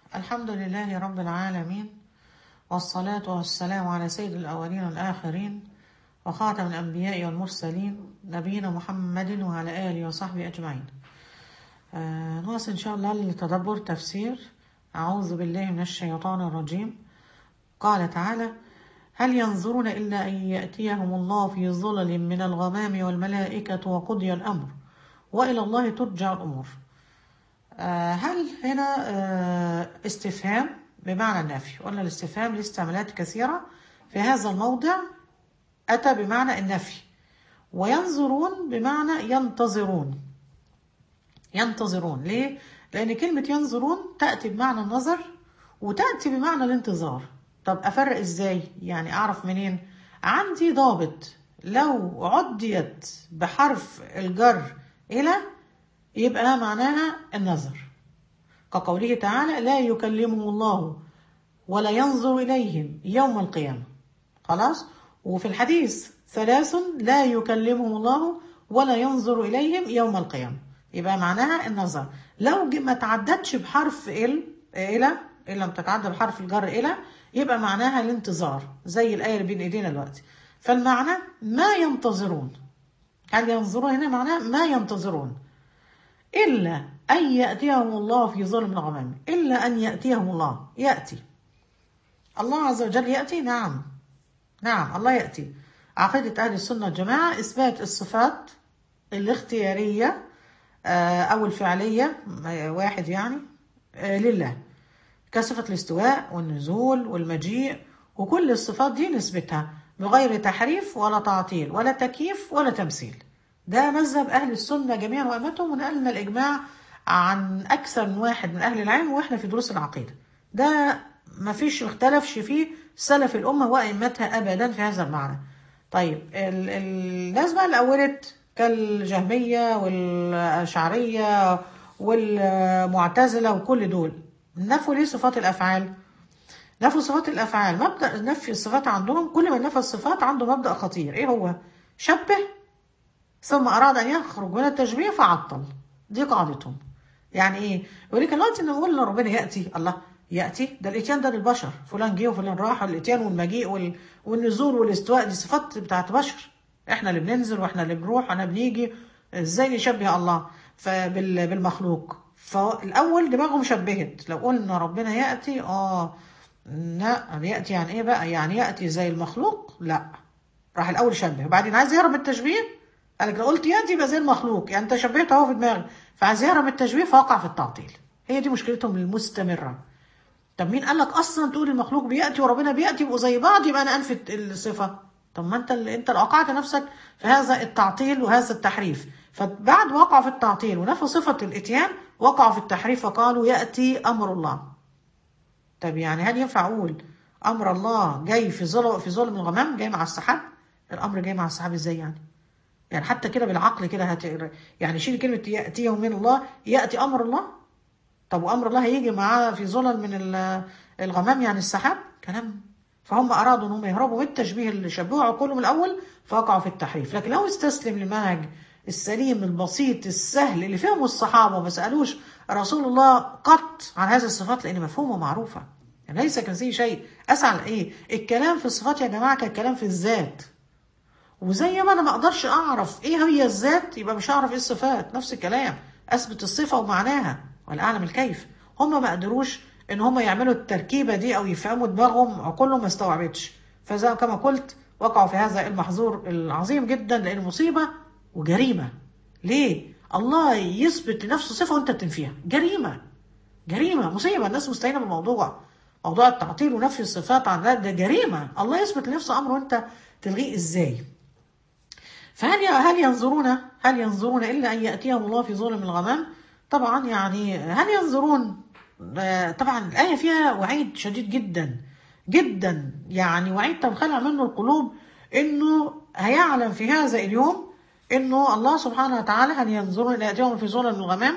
الحمد لله رب العالمين والصلاة والسلام على سيد الأولين والآخرين وخاتم الأنبياء والمرسلين نبينا محمد وعلى آله وصحبه أجمعين آه نواصل إن شاء الله لتدبر تفسير أعوذ بالله من الشيطان الرجيم قال تعالى هل ينظرون إلا أن يأتيهم الله في ظلل من الغمام والملائكة وقضي الأمر وإلى الله ترجع الأمور آه هل هنا آه استفهام بمعنى النفي ولا الاستفهام له استعمالات كثيرة في هذا الموضع أتى بمعنى النفي وينظرون بمعنى ينتظرون ينتظرون ليه؟ لأن كلمة ينظرون تأتي بمعنى النظر وتأتي بمعنى الانتظار طب أفرق إزاي؟ يعني أعرف منين؟ عندي ضابط لو عديت بحرف الجر إلى يبقى معناها النظر كقوله تعالى لا يكلمهم الله ولا ينظر إليهم يوم القيامة خلاص وفي الحديث ثلاث لا يكلمهم الله ولا ينظر إليهم يوم القيامة يبقى معناها النظر لو ما تعدتش بحرف ال إلى إن لم تتعدى بحرف الجر إلى يبقى معناها الانتظار زي الآية اللي بين إيدينا دلوقتي فالمعنى ما ينتظرون هل ينظرون هنا معناه ما ينتظرون إلا أن يأتيهم الله في ظلم الغمام إلا أن يأتيهم الله يأتي الله عز وجل يأتي نعم نعم الله يأتي عقيدة أهل السنة والجماعة إثبات الصفات الاختيارية أو الفعلية واحد يعني لله كصفة الاستواء والنزول والمجيء وكل الصفات دي نثبتها بغير تحريف ولا تعطيل ولا تكييف ولا تمثيل ده مذهب أهل السنة جميعا وأمتهم ونقلنا الإجماع عن أكثر من واحد من أهل العلم وإحنا في دروس العقيدة ده ما فيش اختلفش فيه سلف الأمة وأئمتها أبدا في هذا المعنى طيب ال ال الناس بقى اللي أولت كالجهمية والأشعرية والمعتزلة وكل دول نفوا ليه صفات الأفعال نفوا صفات الأفعال مبدأ نفي الصفات عندهم كل من نفى الصفات عنده مبدأ خطير إيه هو شبه ثم أراد أن يخرج من التشبيه فعطل دي قاعدتهم يعني إيه يقول لك دلوقتي إن نقول ربنا يأتي الله يأتي ده الإتيان ده للبشر فلان جه وفلان راح الإتيان والمجيء وال... والنزول والاستواء دي صفات بتاعت بشر إحنا اللي بننزل وإحنا اللي بنروح وإحنا بنيجي إزاي نشبه الله فبال... بالمخلوق فالأول دماغهم شبهت لو قلنا ربنا يأتي آه لا يأتي يعني إيه بقى يعني يأتي زي المخلوق لا راح الأول شبه وبعدين عايز يهرب من التشبيه قال لك لو قلت يأتي يبقى زي المخلوق يعني أنت شبهته أهو في دماغك فعايز يهرب من التشبيه فوقع في التعطيل هي دي مشكلتهم المستمرة طب مين قال لك اصلا تقول المخلوق بياتي وربنا بياتي يبقوا زي بعض يبقى انا انفي الصفه طب ما انت اللي انت اللي وقعت نفسك في هذا التعطيل وهذا التحريف فبعد ما وقعوا في التعطيل ونفوا صفه الاتيان وقعوا في التحريف فقالوا ياتي امر الله طب يعني هل ينفع اقول امر الله جاي في ظلم في ظلم الغمام جاي مع السحاب الامر جاي مع السحاب ازاي يعني يعني حتى كده بالعقل كده هت... يعني شيل كلمه ياتيهم من الله ياتي امر الله طب وامر الله هيجي معاه في ظلل من الغمام يعني السحاب كلام فهم ارادوا انهم يهربوا من التشبيه اللي شبهوا عقولهم الاول فوقعوا في التحريف لكن لو استسلم للمنهج السليم البسيط السهل اللي فهمه الصحابه وما سالوش رسول الله قط عن هذه الصفات لان مفهومه معروفه يعني ليس كمثله شيء اسال ايه الكلام في الصفات يا جماعه كالكلام في الذات وزي ما انا ما اقدرش اعرف ايه هي الذات يبقى مش هعرف ايه الصفات نفس الكلام اثبت الصفه ومعناها ولا اعلم الكيف هم ما قدروش ان هم يعملوا التركيبه دي او يفهموا دماغهم عقولهم ما استوعبتش فزي كما قلت وقعوا في هذا المحظور العظيم جدا لان مصيبه وجريمه ليه الله يثبت لنفسه صفه وانت بتنفيها جريمه جريمه مصيبه الناس مستهينه بالموضوع موضوع التعطيل ونفي الصفات عن ده جريمه الله يثبت لنفسه امر وانت تلغيه ازاي فهل هل ينظرون هل ينظرون الا ان ياتيهم الله في ظلم الغمام طبعا يعني هل ينظرون طبعا الآية فيها وعيد شديد جدا جدا يعني وعيد تنخلع منه القلوب انه هيعلم في هذا اليوم انه الله سبحانه وتعالى هل ينظرون الى ياتيهم في ظلم الغمام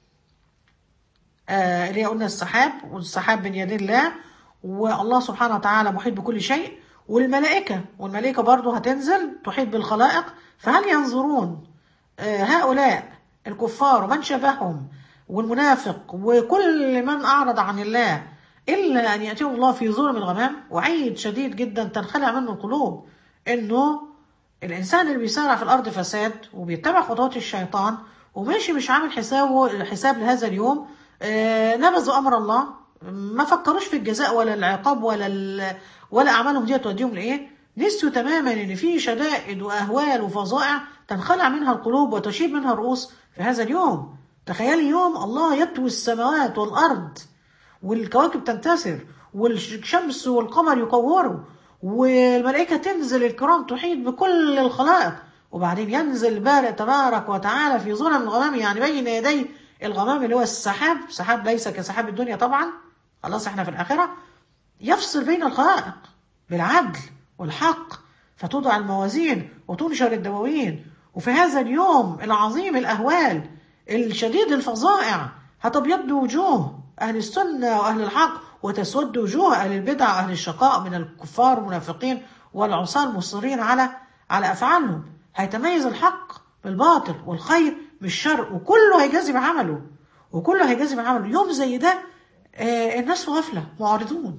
آه اللي قلنا السحاب والسحاب من يد الله والله سبحانه وتعالى محيط بكل شيء والملائكة والملائكة برضه هتنزل تحيط بالخلائق فهل ينظرون آه هؤلاء الكفار ومن شبههم والمنافق وكل من أعرض عن الله إلا أن يأتيهم الله في ظلم الغمام وعيد شديد جدا تنخلع منه القلوب إنه الإنسان اللي بيسارع في الأرض فساد وبيتبع خطوات الشيطان وماشي مش عامل حسابه حساب لهذا اليوم آه نبذوا أمر الله ما فكروش في الجزاء ولا العقاب ولا ال... ولا أعمالهم دي توديهم لإيه نسيوا تماما إن في شدائد وأهوال وفظائع تنخلع منها القلوب وتشيب منها الرؤوس في هذا اليوم تخيلي يوم الله يطوي السماوات والأرض والكواكب تنتثر والشمس والقمر يكوروا والملائكة تنزل الكرام تحيط بكل الخلائق وبعدين ينزل البارئ تبارك وتعالى في ظلم الغمام يعني بين يدي الغمام اللي هو السحاب سحاب ليس كسحاب الدنيا طبعا خلاص احنا في الآخرة يفصل بين الخلائق بالعدل والحق فتوضع الموازين وتنشر الدواوين وفي هذا اليوم العظيم الأهوال الشديد الفظائع هتبيض وجوه أهل السنة وأهل الحق وتسود وجوه أهل البدع وأهل الشقاء من الكفار والمنافقين والعصاة المصرين على على أفعالهم هيتميز الحق بالباطل والخير بالشر وكله هيجازي بعمله وكله هيجازي بعمله يوم زي ده آه الناس في غفلة معارضون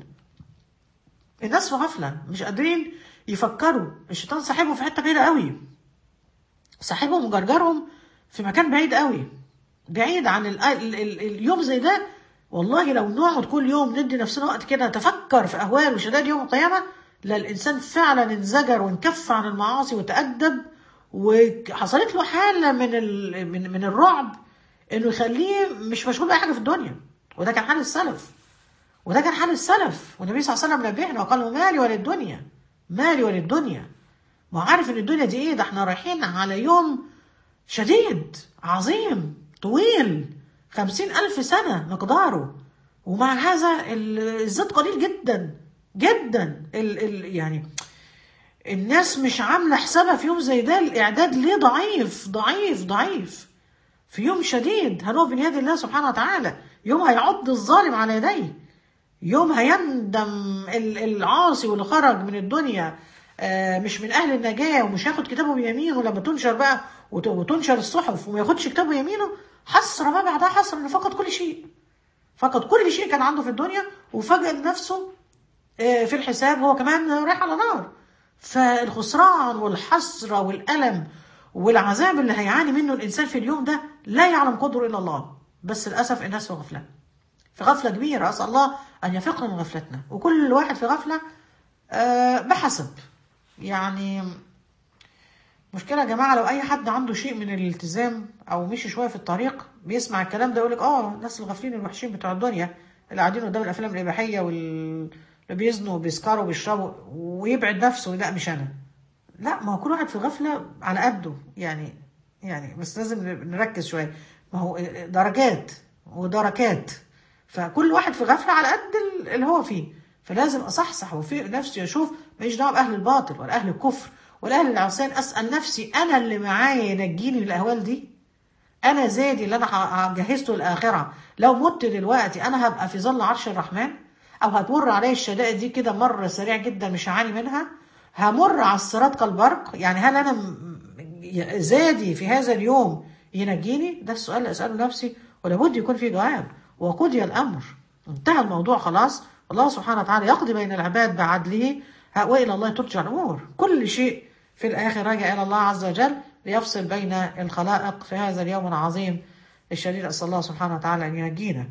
الناس في غفلة مش قادرين يفكروا الشيطان ساحبهم في حتة بعيدة قوي ساحبهم وجرجرهم في مكان بعيد قوي بعيد عن ال ال ال اليوم زي ده والله لو نقعد كل يوم ندي نفسنا وقت كده نتفكر في أهوال وشدائد يوم القيامة لا الإنسان فعلا انزجر وانكف عن المعاصي وتأدب وحصلت له حالة من ال... من من الرعب إنه يخليه مش مشغول بأي حاجة في الدنيا وده كان حال السلف وده كان حال السلف والنبي صلى الله عليه وسلم نبهنا وقال مالي وللدنيا مالي وللدنيا ما عارف ان الدنيا دي ايه ده احنا رايحين على يوم شديد عظيم طويل خمسين ألف سنة مقداره ومع هذا الزاد قليل جدا جدا ال ال يعني الناس مش عاملة حسابها في يوم زي ده الإعداد ليه ضعيف ضعيف ضعيف في يوم شديد هنقف بين يد الله سبحانه وتعالى يوم هيعض الظالم على يديه يوم هيندم العاصي واللي خرج من الدنيا مش من أهل النجاة ومش هياخد كتابه بيمينه لما تنشر بقى وتنشر الصحف وما ياخدش كتابه بيمينه حسرة ما بعدها حسرة انه فقد كل شيء فقد كل شيء كان عنده في الدنيا وفجأة نفسه في الحساب هو كمان رايح على نار فالخسران والحسرة والألم والعذاب اللي هيعاني منه الإنسان في اليوم ده لا يعلم قدره إلا الله بس للأسف الناس في غفلة في غفلة كبيرة أسأل الله أن يفقنا من غفلتنا وكل واحد في غفلة بحسب يعني مشكلة يا جماعة لو أي حد عنده شيء من الالتزام أو مشي شوية في الطريق بيسمع الكلام ده يقولك آه الناس الغافلين الوحشين بتوع الدنيا اللي قاعدين قدام الأفلام الإباحية واللي بيزنوا وبيسكروا وبيشربوا ويبعد نفسه لا مش أنا لا ما هو كل واحد في غفلة على قده يعني يعني بس لازم نركز شوية ما هو درجات ودركات فكل واحد في غفلة على قد اللي هو فيه فلازم أصحصح وفي نفسي أشوف ماليش دعوة بأهل الباطل ولا أهل الكفر ولا أهل العصيان أسأل نفسي أنا اللي معايا ينجيني من الأهوال دي أنا زادي اللي أنا جهزته الآخرة لو مت دلوقتي أنا هبقى في ظل عرش الرحمن أو هتمر عليا الشدائد دي كده مرة سريع جدا مش هعاني منها همر على الصراط كالبرق يعني هل أنا زادي في هذا اليوم ينجيني ده السؤال اللي أسأله نفسي ولابد يكون في جواب وقضي الأمر انتهى الموضوع خلاص الله سبحانه وتعالى يقضي بين العباد بعدله وإلى الله ترجع الأمور كل شيء في الآخر راجع إلى الله عز وجل ليفصل بين الخلائق في هذا اليوم العظيم الشديد أسأل الله سبحانه وتعالى أن ينجينا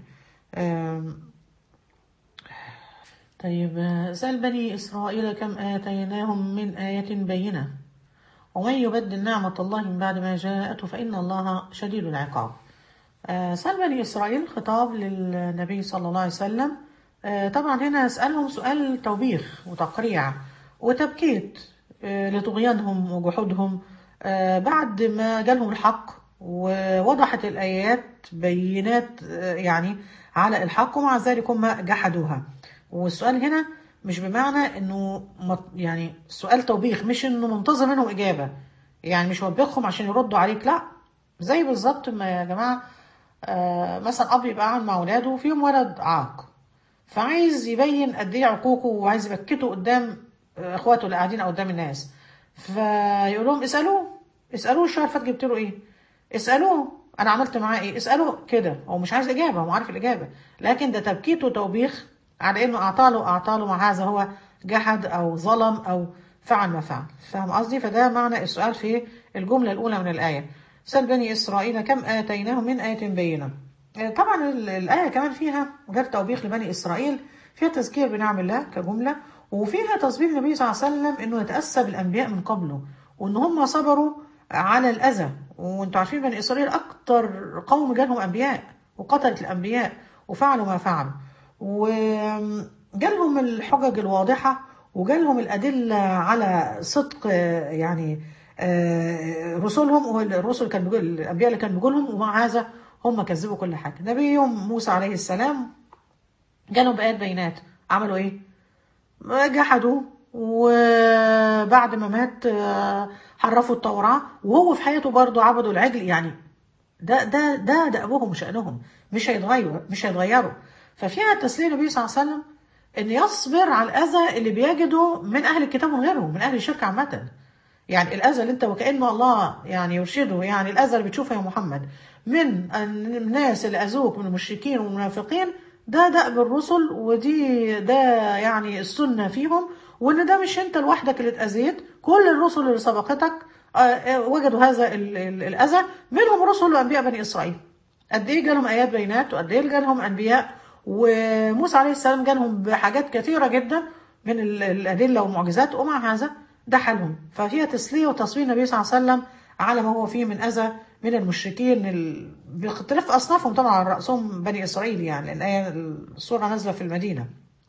طيب سأل بني إسرائيل كم آتيناهم من آية بينة ومن يبدل نعمة الله من بعد ما جاءته فإن الله شديد العقاب سأل بني إسرائيل خطاب للنبي صلى الله عليه وسلم طبعا هنا أسألهم سؤال توبيخ وتقريع وتبكيت لطغيانهم وجحودهم بعد ما جالهم الحق ووضحت الآيات بينات يعني على الحق ومع ذلك هم جحدوها والسؤال هنا مش بمعنى انه يعني سؤال توبيخ مش انه منتظر منهم اجابه يعني مش وبخهم عشان يردوا عليك لا زي بالظبط ما يا جماعه آه مثلا اب يبقى قاعد مع اولاده وفيهم ولد عاق فعايز يبين قد ايه عقوقه وعايز يبكته قدام اخواته اللي قاعدين قدام الناس فيقول لهم اسالوه اسالوه الشهر اللي فات جبت له ايه اسالوه انا عملت معاه ايه اساله كده هو مش عايز اجابه هو عارف الاجابه لكن ده تبكيت وتوبيخ على انه اعطى له اعطى له مع هذا هو جحد او ظلم او فعل ما فعل فاهم قصدي فده معنى السؤال في الجمله الاولى من الايه سال بني اسرائيل كم اتيناهم من ايه بينه آه، طبعا ال- الايه كمان فيها غير توبيخ لبني اسرائيل فيها تذكير بنعم الله كجمله وفيها تصوير النبي صلى الله عليه وسلم انه يتاسى بالانبياء من قبله وان هم صبروا على الاذى وانتوا عارفين بني اسرائيل اكتر قوم جالهم انبياء وقتلت الانبياء وفعلوا ما فعلوا وجالهم الحجج الواضحه وجالهم الادله على صدق آه، يعني آه، رسلهم والرسل كان بيقول الانبياء اللي كان بيقولهم ومع هذا هم كذبوا كل حاجه نبيهم موسى عليه السلام جالهم بآيات بينات عملوا ايه؟ جحدوا وبعد ما مات آه، حرفوا التوراة وهو في حياته برضه عبدوا العجل يعني ده ده ده دأبهم وشأنهم مش هيتغيروا مش هيتغيروا ففيها تسليم النبي صلى الله عليه وسلم ان يصبر على الاذى اللي بيجده من اهل الكتاب من غيرهم من اهل الشرك عامه يعني الاذى اللي انت وكانه الله يعني يرشده يعني الاذى اللي بتشوفه يا محمد من الناس اللي اذوك من المشركين والمنافقين ده دأب الرسل ودي ده يعني السنه فيهم وان ده مش انت لوحدك اللي اتاذيت كل الرسل اللي سبقتك آه، آه، وجدوا هذا ال- ال- الاذى منهم رسل وانبياء بني اسرائيل قد ايه جالهم ايات بينات وقد ايه جالهم انبياء وموسى عليه السلام جالهم بحاجات كثيره جدا من ال- الادله والمعجزات ومع هذا ده حالهم ففيها تسليه وتصوير النبي صلى الله عليه وسلم على ما هو فيه من اذى من المشركين ال... باختلاف اصنافهم طبعا على راسهم بني اسرائيل يعني لان الآية- السوره نازله في المدينه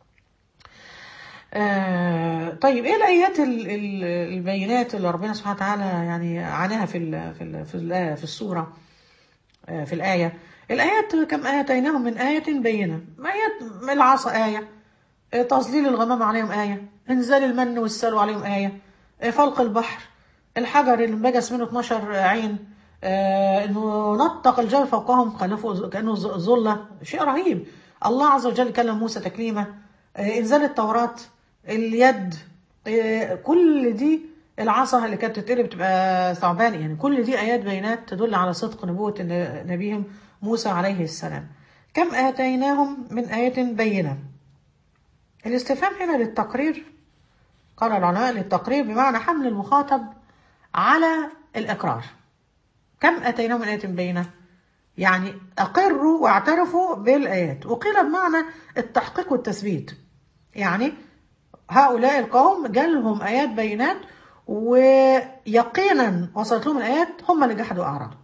آه طيب ايه الايات ال- ال- البينات اللي ربنا سبحانه وتعالى يعني عناها في ال في ال في, الآية في السوره آه في الايه الايات كم اتيناهم من ايه بينه ايات من العصا ايه آه، تظليل الغمام عليهم ايه انزال المن والسلوى عليهم ايه آه، فلق البحر الحجر اللي انبجس منه 12 عين آه، انه نطق الجبل فوقهم خلفه كانه ز- ظله شيء رهيب الله عز وجل كلم موسى تكليما آه، انزال التوراه اليد آه، كل دي العصا اللي كانت تتقلب تبقى ثعبان يعني كل دي ايات بينات تدل على صدق نبوه الن- نبيهم موسى عليه السلام كم اتيناهم من ايه بينه الاستفهام هنا للتقرير قال العلماء للتقرير بمعنى حمل المخاطب على الإقرار كم أتيناهم من آية بينة يعني أقروا واعترفوا بالآيات وقيل بمعنى التحقيق والتثبيت يعني هؤلاء القوم جالهم آيات بينات ويقينا وصلت لهم الآيات هم اللي جحدوا أعراض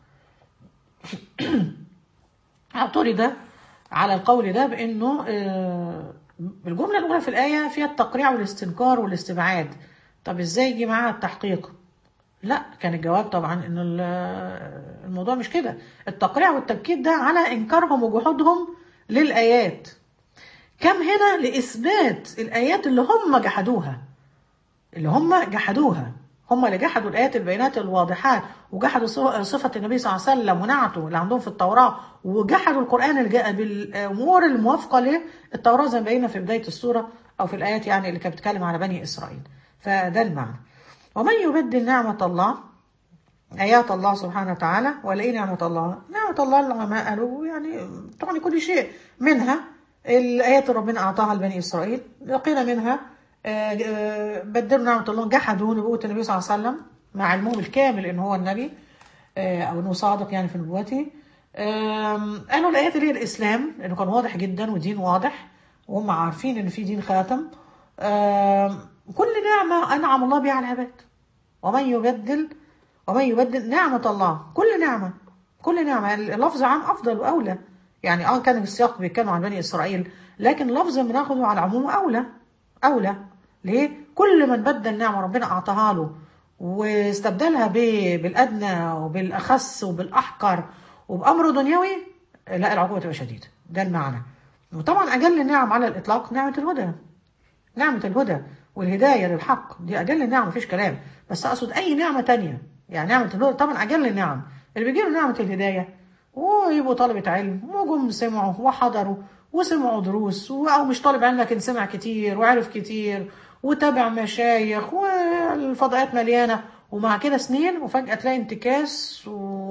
اعترض على القول ده بأنه آه، الجملة الأولى في الآية فيها التقريع والاستنكار والاستبعاد طب إزاي يجي معاها التحقيق لا كان الجواب طبعا ان ال- الموضوع مش كده التقريع والتبكيت ده على انكارهم وجحودهم للايات كم هنا لاثبات الايات اللي هم جحدوها اللي هم جحدوها هم اللي جحدوا الايات البينات الواضحات وجحدوا صف- صفه النبي صلى الله عليه وسلم ونعته اللي عندهم في التوراه وجحدوا القران اللي جاء بالامور الموافقه للتوراه زي ما بينا في بدايه السوره او في الايات يعني اللي كانت بتتكلم على بني اسرائيل فده المعنى ومن يبدل نعمه الله آيات الله سبحانه وتعالى ولا إيه نعمة الله؟ نعمة الله العلماء قالوا يعني طبعا كل شيء منها الآيات اللي ربنا أعطاها لبني إسرائيل لقينا منها آه، آه، بدلوا نعمة الله جحدوا نبوة النبي صلى الله عليه وسلم مع علمهم الكامل إن هو النبي آه، أو إنه صادق يعني في نبوته آم، قالوا الآيات اللي هي الإسلام لأنه كان واضح جدا ودين واضح وهم عارفين إن في دين خاتم آم، كل نعمة أنعم الله بها على العباد ومن يبدل ومن يبدل نعمة الله كل نعمة كل نعمة اللفظ عام أفضل وأولى يعني اه كان السياق بيتكلم عن بني إسرائيل لكن اللفظ بناخده على العموم أولى أولى ليه؟ كل من بدل نعمة ربنا أعطاها له واستبدلها ب- بالأدنى وبالأخس وبالأحقر وبأمر دنيوي لا العقوبة تبقى شديدة ده المعنى وطبعا أجل النعم على الإطلاق نعمة الهدى نعمة الهدى والهداية للحق دي أجل النعم مفيش كلام بس أقصد أي نعمة تانية يعني نعمة الهدى طبعا أجل النعم اللي بيجيله نعمة الهداية ويبقوا طلبة علم وجم سمعوا وحضروا وسمعوا دروس و- أو مش طالب علم لكن سمع كتير وعرف كتير وتابع مشايخ والفضاءات مليانة ومع كده سنين وفجأة تلاقي انتكاس و...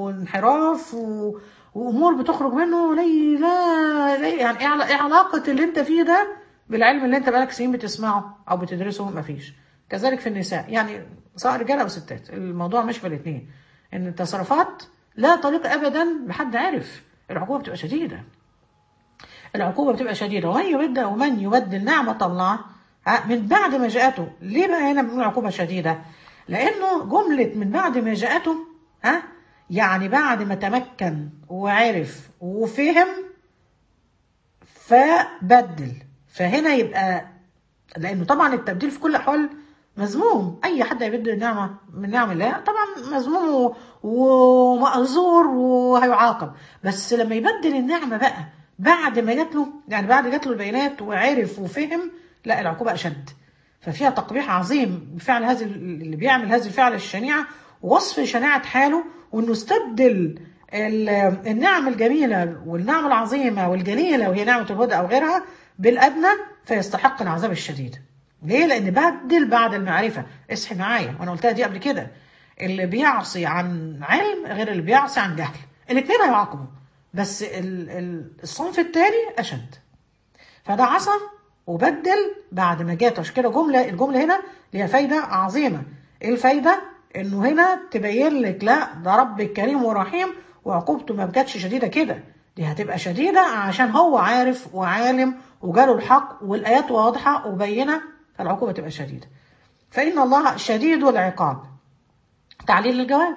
وانحراف و... وامور بتخرج منه لي لا, لا يعني ايه عل- إيه علاقه اللي انت فيه ده بالعلم اللي انت بقالك سنين بتسمعه او بتدرسه مفيش كذلك في النساء يعني سواء رجاله او ستات الموضوع مش في الاثنين ان التصرفات لا طريق ابدا لحد عرف العقوبه بتبقى شديده العقوبة بتبقى شديدة ومن يبدل ومن يبدل نعمة الله ها، من بعد ما جاءته ليه بقى هنا بنقول عقوبة شديدة لأنه جملة من بعد ما جاءته ها يعني بعد ما تمكن وعرف وفهم فبدل فهنا يبقى لأنه طبعا التبديل في كل الأحوال مذموم أي حد يبدل نعمة من نعم الله طبعا مذموم و- ومأزور وهيعاقب بس لما يبدل النعمة بقى بعد ما جات له يعني بعد جات له البيانات وعرف وفهم لا العقوبة أشد ففيها تقبيح عظيم بفعل هذا اللي بيعمل هذه الفعل الشنيعة ووصف شناعة حاله وانه استبدل ال- النعم الجميلة والنعم العظيمة والجليلة وهي نعمة الهدى أو غيرها بالأدنى فيستحق العذاب الشديد ليه؟ لأن بدل بعد المعرفة اصحي معايا وأنا قلتها دي قبل كده اللي بيعصي عن علم غير اللي بيعصي عن جهل الاثنين هيعاقبوا بس ال- ال- الصنف التاني أشد فده عصى وبدل بعد ما جات عشان كده جمله الجمله هنا ليها فايده عظيمه ايه الفايده انه هنا تبين لك لا ده ربك كريم ورحيم وعقوبته ما كانتش شديده كده دي هتبقى شديده عشان هو عارف وعالم وجاله الحق والايات واضحه وبينه فالعقوبه تبقى شديده فان الله شديد العقاب تعليل الجواب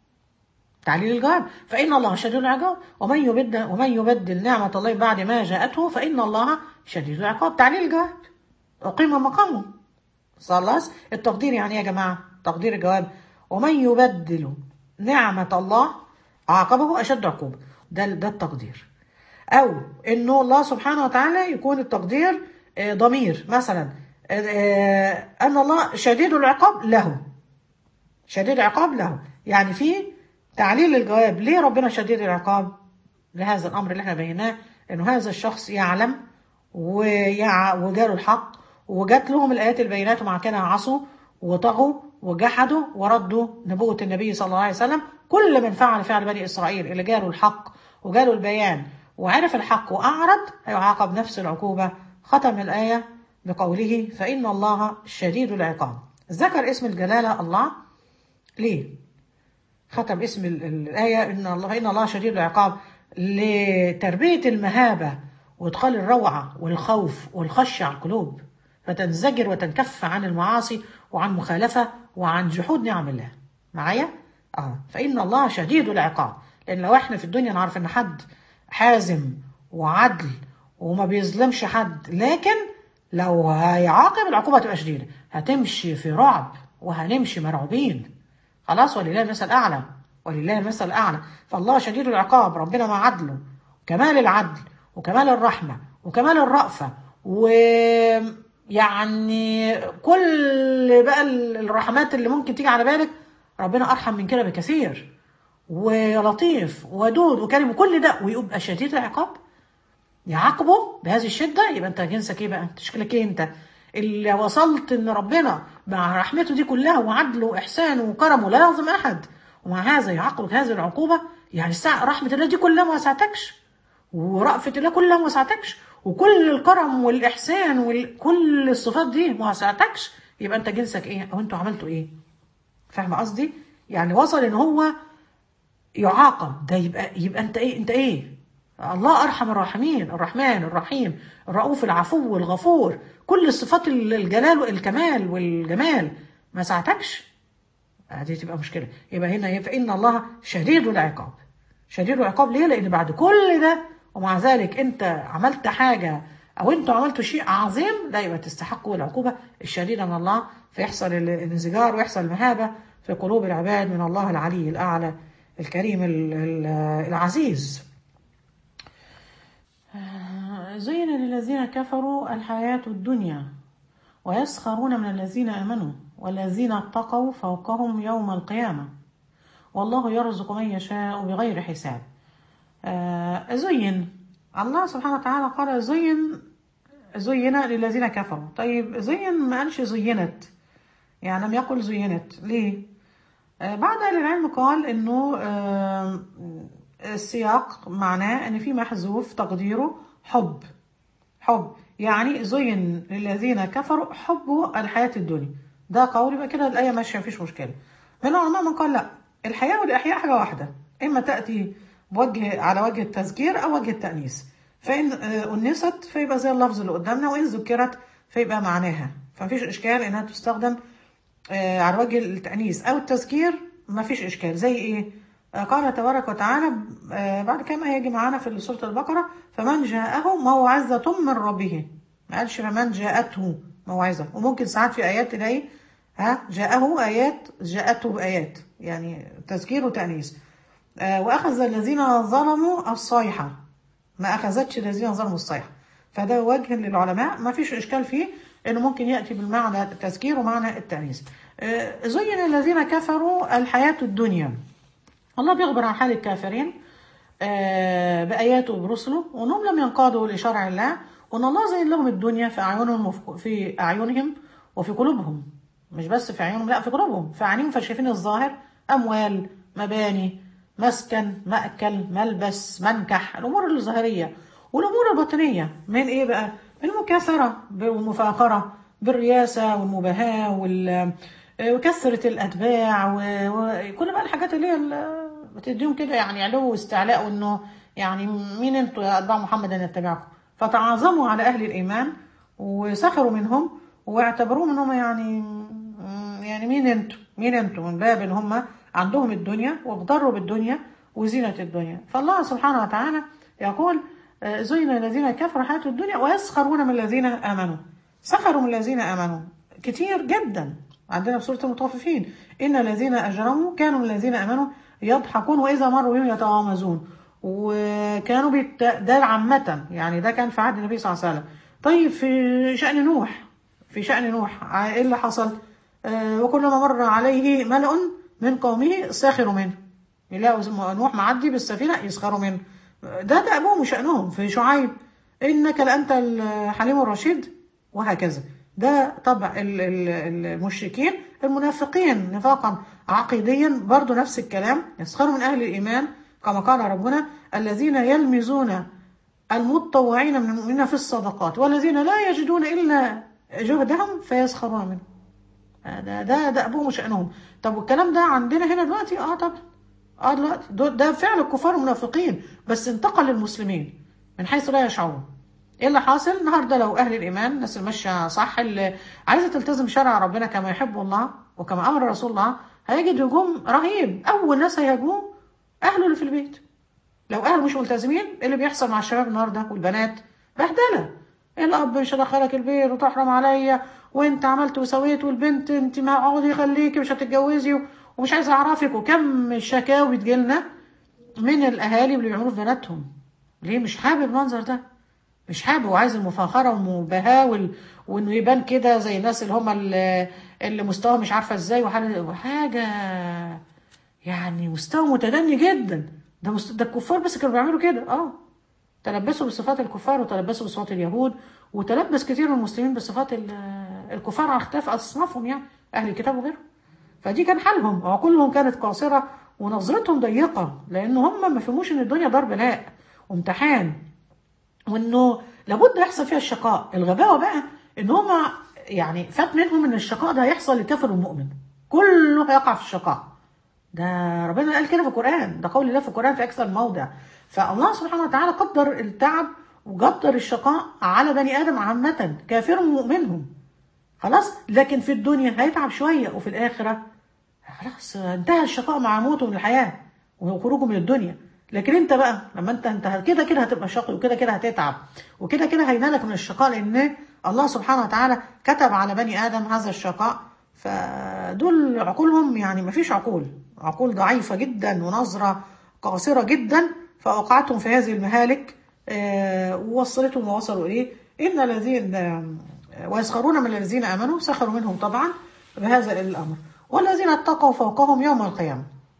تعليل الجواب فإن الله شديد العقاب ومن يبدل ومن يبدل نعمة الله بعد ما جاءته فإن الله شديد العقاب تعليل الجواب أقيم مقامه خلاص التقدير يعني إيه يا جماعة تقدير الجواب ومن يبدل نعمة الله عاقبه أشد عقوبة ده ده التقدير أو إنه الله سبحانه وتعالى يكون التقدير آه، ضمير مثلا آه، آه، أن الله شديد العقاب له شديد العقاب له يعني في تعليل الجواب ليه ربنا شديد العقاب لهذا الامر اللي احنا بيناه انه هذا الشخص يعلم ويع... وجاله الحق وجات لهم الايات البينات ومع كده عصوا وطغوا وجحدوا وردوا نبوة النبي صلى الله عليه وسلم كل من فعل فعل بني اسرائيل اللي جاله الحق وجاله البيان وعرف الحق واعرض هيعاقب نفس العقوبة ختم الايه بقوله فان الله شديد العقاب ذكر اسم الجلاله الله ليه؟ ختم اسم ال- ال- الآية إن الله إن الله شديد العقاب لتربية المهابة وإدخال الروعة والخوف والخشية على القلوب فتنزجر وتنكف عن المعاصي وعن مخالفة وعن جحود نعم الله معايا؟ اه فإن الله شديد العقاب لأن لو احنا في الدنيا نعرف إن حد حازم وعدل وما بيظلمش حد لكن لو هيعاقب العقوبة هتبقى شديدة هتمشي في رعب وهنمشي مرعوبين خلاص ولله المثل الأعلى ولله المثل الأعلى فالله شديد العقاب ربنا مع عدله كمال العدل وكمال الرحمة وكمال الرأفة ويعني كل بقى الرحمات اللي ممكن تيجي على بالك ربنا أرحم من كده بكثير ولطيف ودود وكريم وكل ده ويبقى شديد العقاب يعاقبه بهذه الشده يبقى انت جنسك ايه بقى؟ انت شكلك ايه انت؟ اللي وصلت ان ربنا مع رحمته دي كلها وعدله واحسانه وكرمه لا يظلم احد ومع هذا يعاقبك هذه العقوبه يعني الساعة رحمه الله دي كلها ما وسعتكش ورأفة الله كلها ما وسعتكش وكل الكرم والاحسان وكل الصفات دي ما وسعتكش يبقى انت جنسك ايه؟ او انتوا عملتوا ايه؟ فاهمه قصدي؟ يعني وصل ان هو يعاقب ده يبقى يبقى انت ايه انت ايه الله ارحم الراحمين الرحمن الرحيم الرؤوف العفو الغفور كل الصفات الجلال والكمال والجمال ما ساعتكش هذه تبقى مشكله يبقى هنا فان الله شديد العقاب شديد العقاب ليه لان بعد كل ده ومع ذلك انت عملت حاجه او انتوا عملتوا شيء عظيم لا يبقى تستحقوا العقوبه الشديده من الله فيحصل الانزجار ويحصل المهابه في قلوب العباد من الله العلي الاعلى الكريم العزيز زين للذين كفروا الحياة الدنيا ويسخرون من الذين آمنوا والذين اتقوا فوقهم يوم القيامة والله يرزق من يشاء بغير حساب زين الله سبحانه وتعالى قال زين زين للذين كفروا طيب زين ما قالش زينت يعني لم يقل زينت ليه آه، بعد أهل العلم قال إنه آه، السياق معناه إن في محذوف تقديره حب حب يعني زين للذين كفروا حب الحياة الدنيا ده قول يبقى كده الآية ماشية مفيش مشكلة من العلماء من قال لا الحياة والإحياء حاجة واحدة إما تأتي بوجه على وجه التذكير أو وجه التأنيث فإن آه، أنست فيبقى زي اللفظ اللي قدامنا وإن ذكرت فيبقى معناها فمفيش إشكال إنها تستخدم آه، على وجه التأنيث أو التذكير مفيش إشكال زي إيه؟ آه، قال تبارك وتعالى آه، بعد كما هيجي معانا في سورة البقرة فمن جاءه موعظة من ربه ما قالش فمن جاءته موعظة وممكن ساعات في آيات تلاقي ها جاءه آيات جاءته آيات يعني تذكير وتأنيث آه، وأخذ الذين ظلموا الصيحة ما أخذتش الذين ظلموا الصيحة فده وجه للعلماء ما فيش إشكال فيه إنه ممكن يأتي بالمعنى التذكير ومعنى التأنيث آه، زين الذين كفروا الحياة الدنيا الله بيخبر عن حال الكافرين آه، بآياته وبرسله وأنهم لم ينقادوا لشرع الله وأن الله زين لهم الدنيا في أعينهم وفي- في أعينهم وفي قلوبهم مش بس في أعينهم لا في قلوبهم في أعينهم فشايفين الظاهر أموال مباني مسكن مأكل ملبس منكح الأمور الظاهرية والأمور الباطنية من إيه بقى؟ من المكاثرة والمفاخرة بالرياسة والمباهاة وال وكثرة الأتباع و- وكل بقى الحاجات اللي هي ال- بتديهم كده يعني علو واستعلاء وإنه يعني مين أنتوا يا أتباع محمد أن يتبعكم فتعاظموا على أهل الإيمان وسخروا منهم واعتبروهم إن هم يعني يعني مين أنتوا مين أنتوا من باب إن هم عندهم الدنيا واغتروا بالدنيا وزينة الدنيا فالله سبحانه وتعالى يقول آه، زين الذين كفروا حياة الدنيا ويسخرون من الذين آمنوا سخروا من الذين آمنوا كتير جدا عندنا في سورة المطففين إن الذين أجرموا كانوا من الذين آمنوا يضحكون وإذا مروا بهم يتغامزون وكانوا بيت... ده عامة يعني ده كان في عهد النبي صلى الله عليه وسلم طيب في شأن نوح في شأن نوح ع- إيه اللي حصل آه وكلما مر عليه ملأ من قومه سخروا منه يلاقوا زم- نوح معدي بالسفينة يسخروا منه ده ده أبوهم وشأنهم في شعيب إنك لأنت الحليم الرشيد وهكذا ده طبع ال- ال- المشركين المنافقين نفاقا عقيديا برضو نفس الكلام يسخروا من أهل الإيمان كما قال ربنا الذين يلمزون المتطوعين من المؤمنين في الصدقات والذين لا يجدون إلا جهدهم فيسخرون منهم ده ده ده ابوهم وشأنهم طب والكلام ده عندنا هنا دلوقتي اه طبعا اه دلوقتي ده, ده فعل الكفار المنافقين بس انتقل للمسلمين من حيث لا يشعرون ايه اللي حاصل النهارده لو اهل الايمان الناس اللي ماشيه صح اللي عايزه تلتزم شرع ربنا كما يحب الله وكما امر رسول الله هيجد هجوم رهيب اول ناس هيهاجموه اهله اللي في البيت لو اهل مش ملتزمين إيه اللي بيحصل مع الشباب النهارده والبنات بهدله الاب مش هدخلك البيت وتحرم عليا وانت عملت وسويت والبنت انت ما اقعدي خليكي مش هتتجوزي ومش عايزه اعرفك وكم شكاوي بتجيلنا من الاهالي اللي بيعملوه في بناتهم ليه مش حابب المنظر ده مش حابب وعايز المفاخره والمباهاه وال... وانه يبان كده زي الناس اللي هم اللي, اللي مستوى مش عارفه ازاي وحاجه وحاجه يعني مستوى متدني جدا ده مست... ده الكفار بس كانوا بيعملوا كده اه تلبسوا بصفات الكفار وتلبسوا بصفات اليهود وتلبس كتير من المسلمين بصفات ال- الكفار على اختلاف اصنافهم يعني اهل الكتاب وغيرهم فدي كان حالهم عقولهم كانت قاصره ونظرتهم ضيقه لان هم ما فهموش ان الدنيا دار بلاء وامتحان وانه لابد يحصل فيها الشقاء الغباوه بقى ان هم يعني فات منهم ان الشقاء ده هيحصل للكافر والمؤمن كله هيقع في الشقاء ده ربنا قال كده في القرآن ده قول الله في القرآن في أكثر موضع فالله سبحانه وتعالى قدر التعب وقدر الشقاء على بني آدم عامة كافرهم ومؤمنهم خلاص لكن في الدنيا هيتعب شوية وفي الآخرة خلاص انتهى الشقاء مع موته من الحياة وخروجه من الدنيا لكن انت بقى لما انت انت كده كده هتبقى شقي وكده كده هتتعب وكده كده هينالك من الشقاء لان الله سبحانه وتعالى كتب على بني ادم هذا الشقاء فدول عقولهم يعني ما فيش عقول عقول ضعيفة جدا ونظرة قاصرة جدا فأوقعتهم في هذه المهالك آه، ووصلتهم ووصلوا إليه إن الذين آه، ويسخرون من الذين آمنوا سخروا منهم طبعا بهذا الأمر والذين اتقوا فوقهم يوم القيامة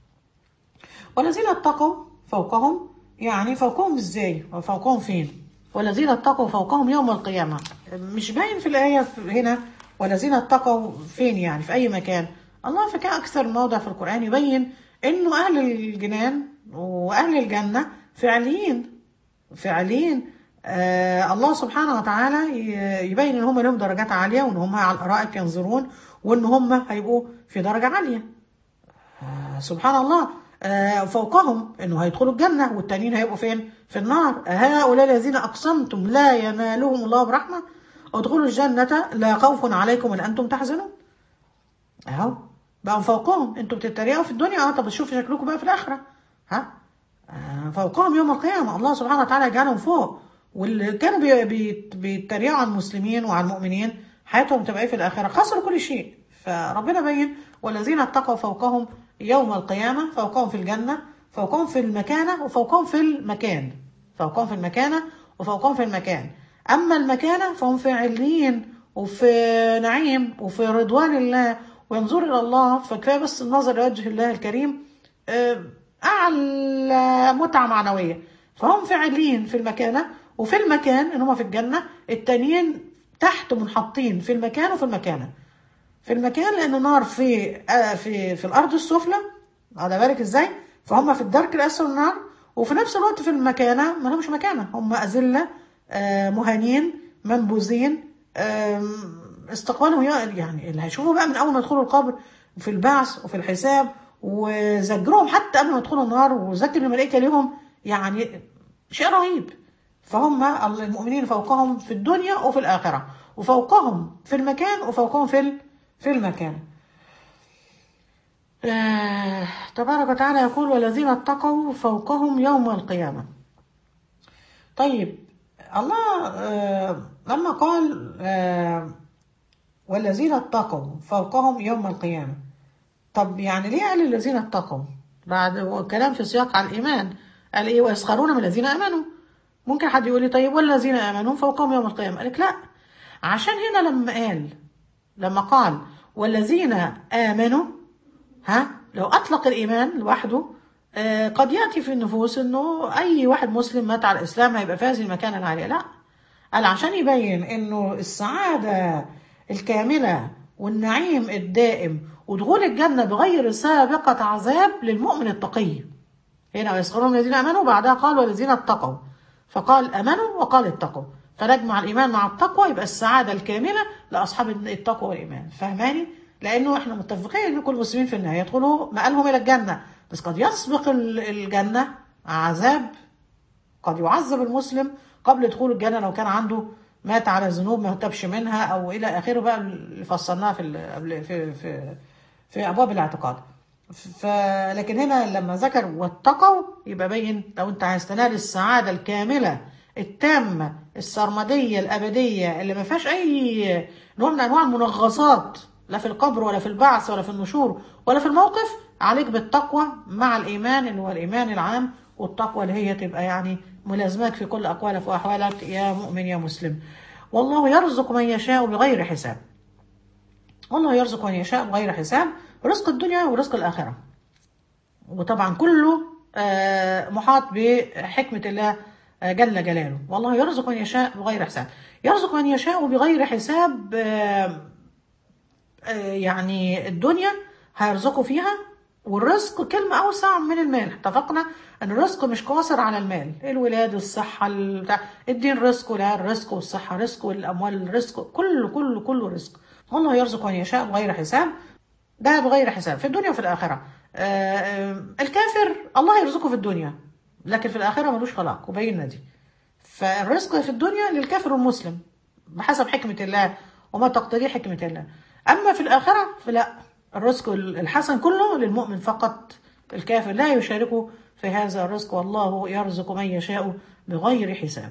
والذين اتقوا فوقهم يعني فوقهم ازاي وفوقهم فين والذين اتقوا فوقهم يوم القيامة مش باين في الآية هنا والذين اتقوا فين يعني في أي مكان الله في كده أكثر موضع في القرآن يبين إنه أهل الجنان وأهل الجنة فعليين فعليين آه الله سبحانه وتعالى ي- يبين إن هم لهم درجات عالية وإن هم على الأرائك ينظرون وإن هم هيبقوا في درجة عالية آه، سبحان الله آه، فوقهم انه هيدخلوا الجنه والتانيين هيبقوا فين؟ في النار هؤلاء الذين اقسمتم لا ينالهم الله برحمه ادخلوا الجنه لا خوف عليكم ولا انتم تحزنون اهو بقوا فوقهم انتوا بتتريقوا في الدنيا اه طب شوفوا شكلكم بقى في الاخره ها آه، فوقهم يوم القيامه الله سبحانه وتعالى يجعلهم فوق واللي كانوا بي- بي- بيتريقوا على المسلمين وعلى المؤمنين حياتهم تبقى ايه في الاخره خسروا كل شيء فربنا بين والذين اتقوا فوقهم يوم القيامه فوقهم في الجنه فوقهم في المكانه وفوقهم في المكان فوقهم في المكانه وفوقهم في المكان اما المكانه فهم في عليين وفي نعيم وفي رضوان الله وينظر الى الله فكفايه بس النظر لوجه الله الكريم آه، اعلى متعه معنويه فهم فاعلين في المكانه وفي المكان ان هم في الجنه التانيين تحت منحطين في المكان وفي المكانه في المكان لان النار في آه في في الارض السفلى على بالك ازاي فهم في الدرك الاسفل من النار وفي نفس الوقت في المكانه ما لهمش مكانه هم اذله آه مهانين منبوذين آم، استقبالهم يعني اللي هيشوفوا بقى من اول ما يدخلوا القبر في البعث وفي الحساب وزجرهم حتى قبل ما يدخلوا النار وزجر الملائكه ليهم يعني شيء رهيب فهم المؤمنين فوقهم في الدنيا وفي الآخرة وفوقهم في المكان وفوقهم في ال- في المكان آه، تبارك وتعالى يقول والذين اتقوا فوقهم يوم القيامة طيب الله آه، لما قال آه، والذين اتقوا فوقهم يوم القيامة طب يعني ليه قال الذين اتقوا بعد هو كلام في سياق على الإيمان قال إيه ويسخرون من الذين آمنوا ممكن حد يقول لي طيب والذين آمنوا فوقهم يوم القيامة قال لك لا عشان هنا لما قال لما قال والذين آمنوا ها لو أطلق الإيمان لوحده آه، قد يأتي في النفوس إنه أي واحد مسلم مات على الإسلام هيبقى في هذه المكانة العالية لا قال عشان يبين إنه السعادة الكاملة والنعيم الدائم ودخول الجنة بغير سابقة عذاب للمؤمن التقي هنا ويسخرون من الذين امنوا بعدها قال والذين اتقوا فقال امنوا وقال اتقوا فنجمع الايمان مع التقوى يبقى السعاده الكامله لاصحاب التقوى والايمان فهماني لانه احنا متفقين ان كل المسلمين في النهايه يدخلوا مآلهم الى الجنه بس قد يسبق ال- الجنه عذاب قد يعذب المسلم قبل دخول الجنه لو كان عنده مات على ذنوب ما تبش منها او الى اخره بقى اللي فصلناها في ال- قبل- في في في ابواب الاعتقاد ف لكن هنا لما ذكر واتقوا يبقى بين لو انت عايز تنال السعاده الكامله التامه السرمديه الابديه اللي ما فيهاش اي نوع من انواع المنغصات لا في القبر ولا في البعث ولا في النشور ولا في الموقف عليك بالتقوى مع الايمان اللي هو الايمان العام والتقوى اللي هي تبقى يعني ملازمك في كل اقوالك واحوالك يا مؤمن يا مسلم والله يرزق من يشاء بغير حساب والله يرزق من يشاء بغير حساب رزق الدنيا ورزق الآخرة وطبعا كله آه، محاط بحكمة الله آه، جل جلاله والله يرزق من يشاء بغير حساب يرزق من يشاء بغير حساب آه، آه، يعني الدنيا هيرزقه فيها والرزق كلمة أوسع من المال اتفقنا أن الرزق مش قاصر على المال الولاد الصحة البتاع الدين رزق والعيال رزق والصحة رزق والأموال رزق كله كله كله رزق والله يرزق من يشاء بغير حساب ده بغير حساب في الدنيا وفي الآخرة آه، آه، الكافر الله يرزقه في الدنيا لكن في الآخرة ملوش خلاق وبينا دي فالرزق في الدنيا للكافر والمسلم بحسب حكمة الله وما تقتضيه حكمة الله أما في الآخرة فلا الرزق الحسن كله للمؤمن فقط الكافر لا يشاركه في هذا الرزق والله يرزق من يشاء بغير حساب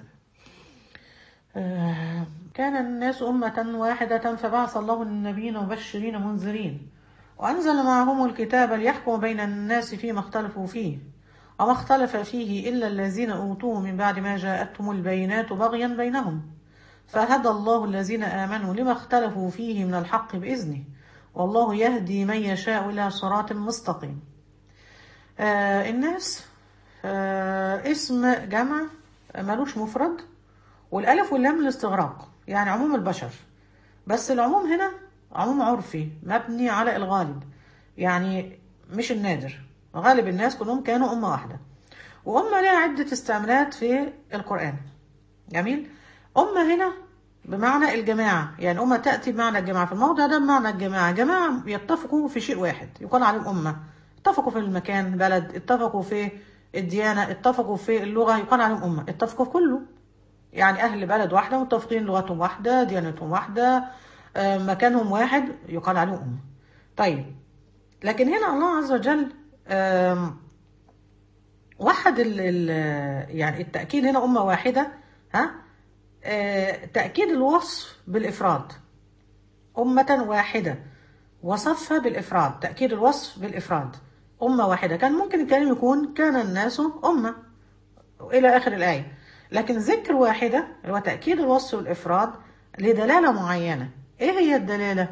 آه، كان الناس أمة واحدة فبعث الله النبيين مبشرين منذرين وأنزل معهم الكتاب ليحكم بين الناس فيما اختلفوا فيه وما اختلف فيه إلا الذين أوتوه من بعد ما جاءتهم البينات بغيا بينهم فهدى الله الذين آمنوا لما اختلفوا فيه من الحق بإذنه والله يهدي من يشاء إلى صراط مستقيم آه الناس آه اسم جمع ملوش مفرد والألف واللام للاستغراق يعني عموم البشر بس العموم هنا عموم عرفي مبني على الغالب يعني مش النادر غالب الناس كلهم كانوا أمة واحدة وأمة لها عدة استعمالات في القرآن جميل أمة هنا بمعنى الجماعة يعني أمة تأتي بمعنى الجماعة في الموضع ده بمعنى الجماعة جماعة يتفقوا في شيء واحد يقال عليهم أمة اتفقوا في المكان بلد اتفقوا في الديانة اتفقوا في اللغة يقال عليهم أمة اتفقوا في كله يعني أهل بلد واحدة متفقين لغتهم واحدة ديانتهم واحدة آه، مكانهم واحد يقال عليهم أمة طيب لكن هنا الله عز وجل آم، وحد ال ال يعني التأكيد هنا أمة واحدة ها آه، تأكيد الوصف بالإفراد أمة واحدة وصفها بالإفراد تأكيد الوصف بالإفراد أمة واحدة كان ممكن الكلام يكون كان الناس أمة إلى آخر الآية لكن ذكر واحدة اللي هو تأكيد الوصف والإفراد لدلالة معينة إيه هي الدلالة؟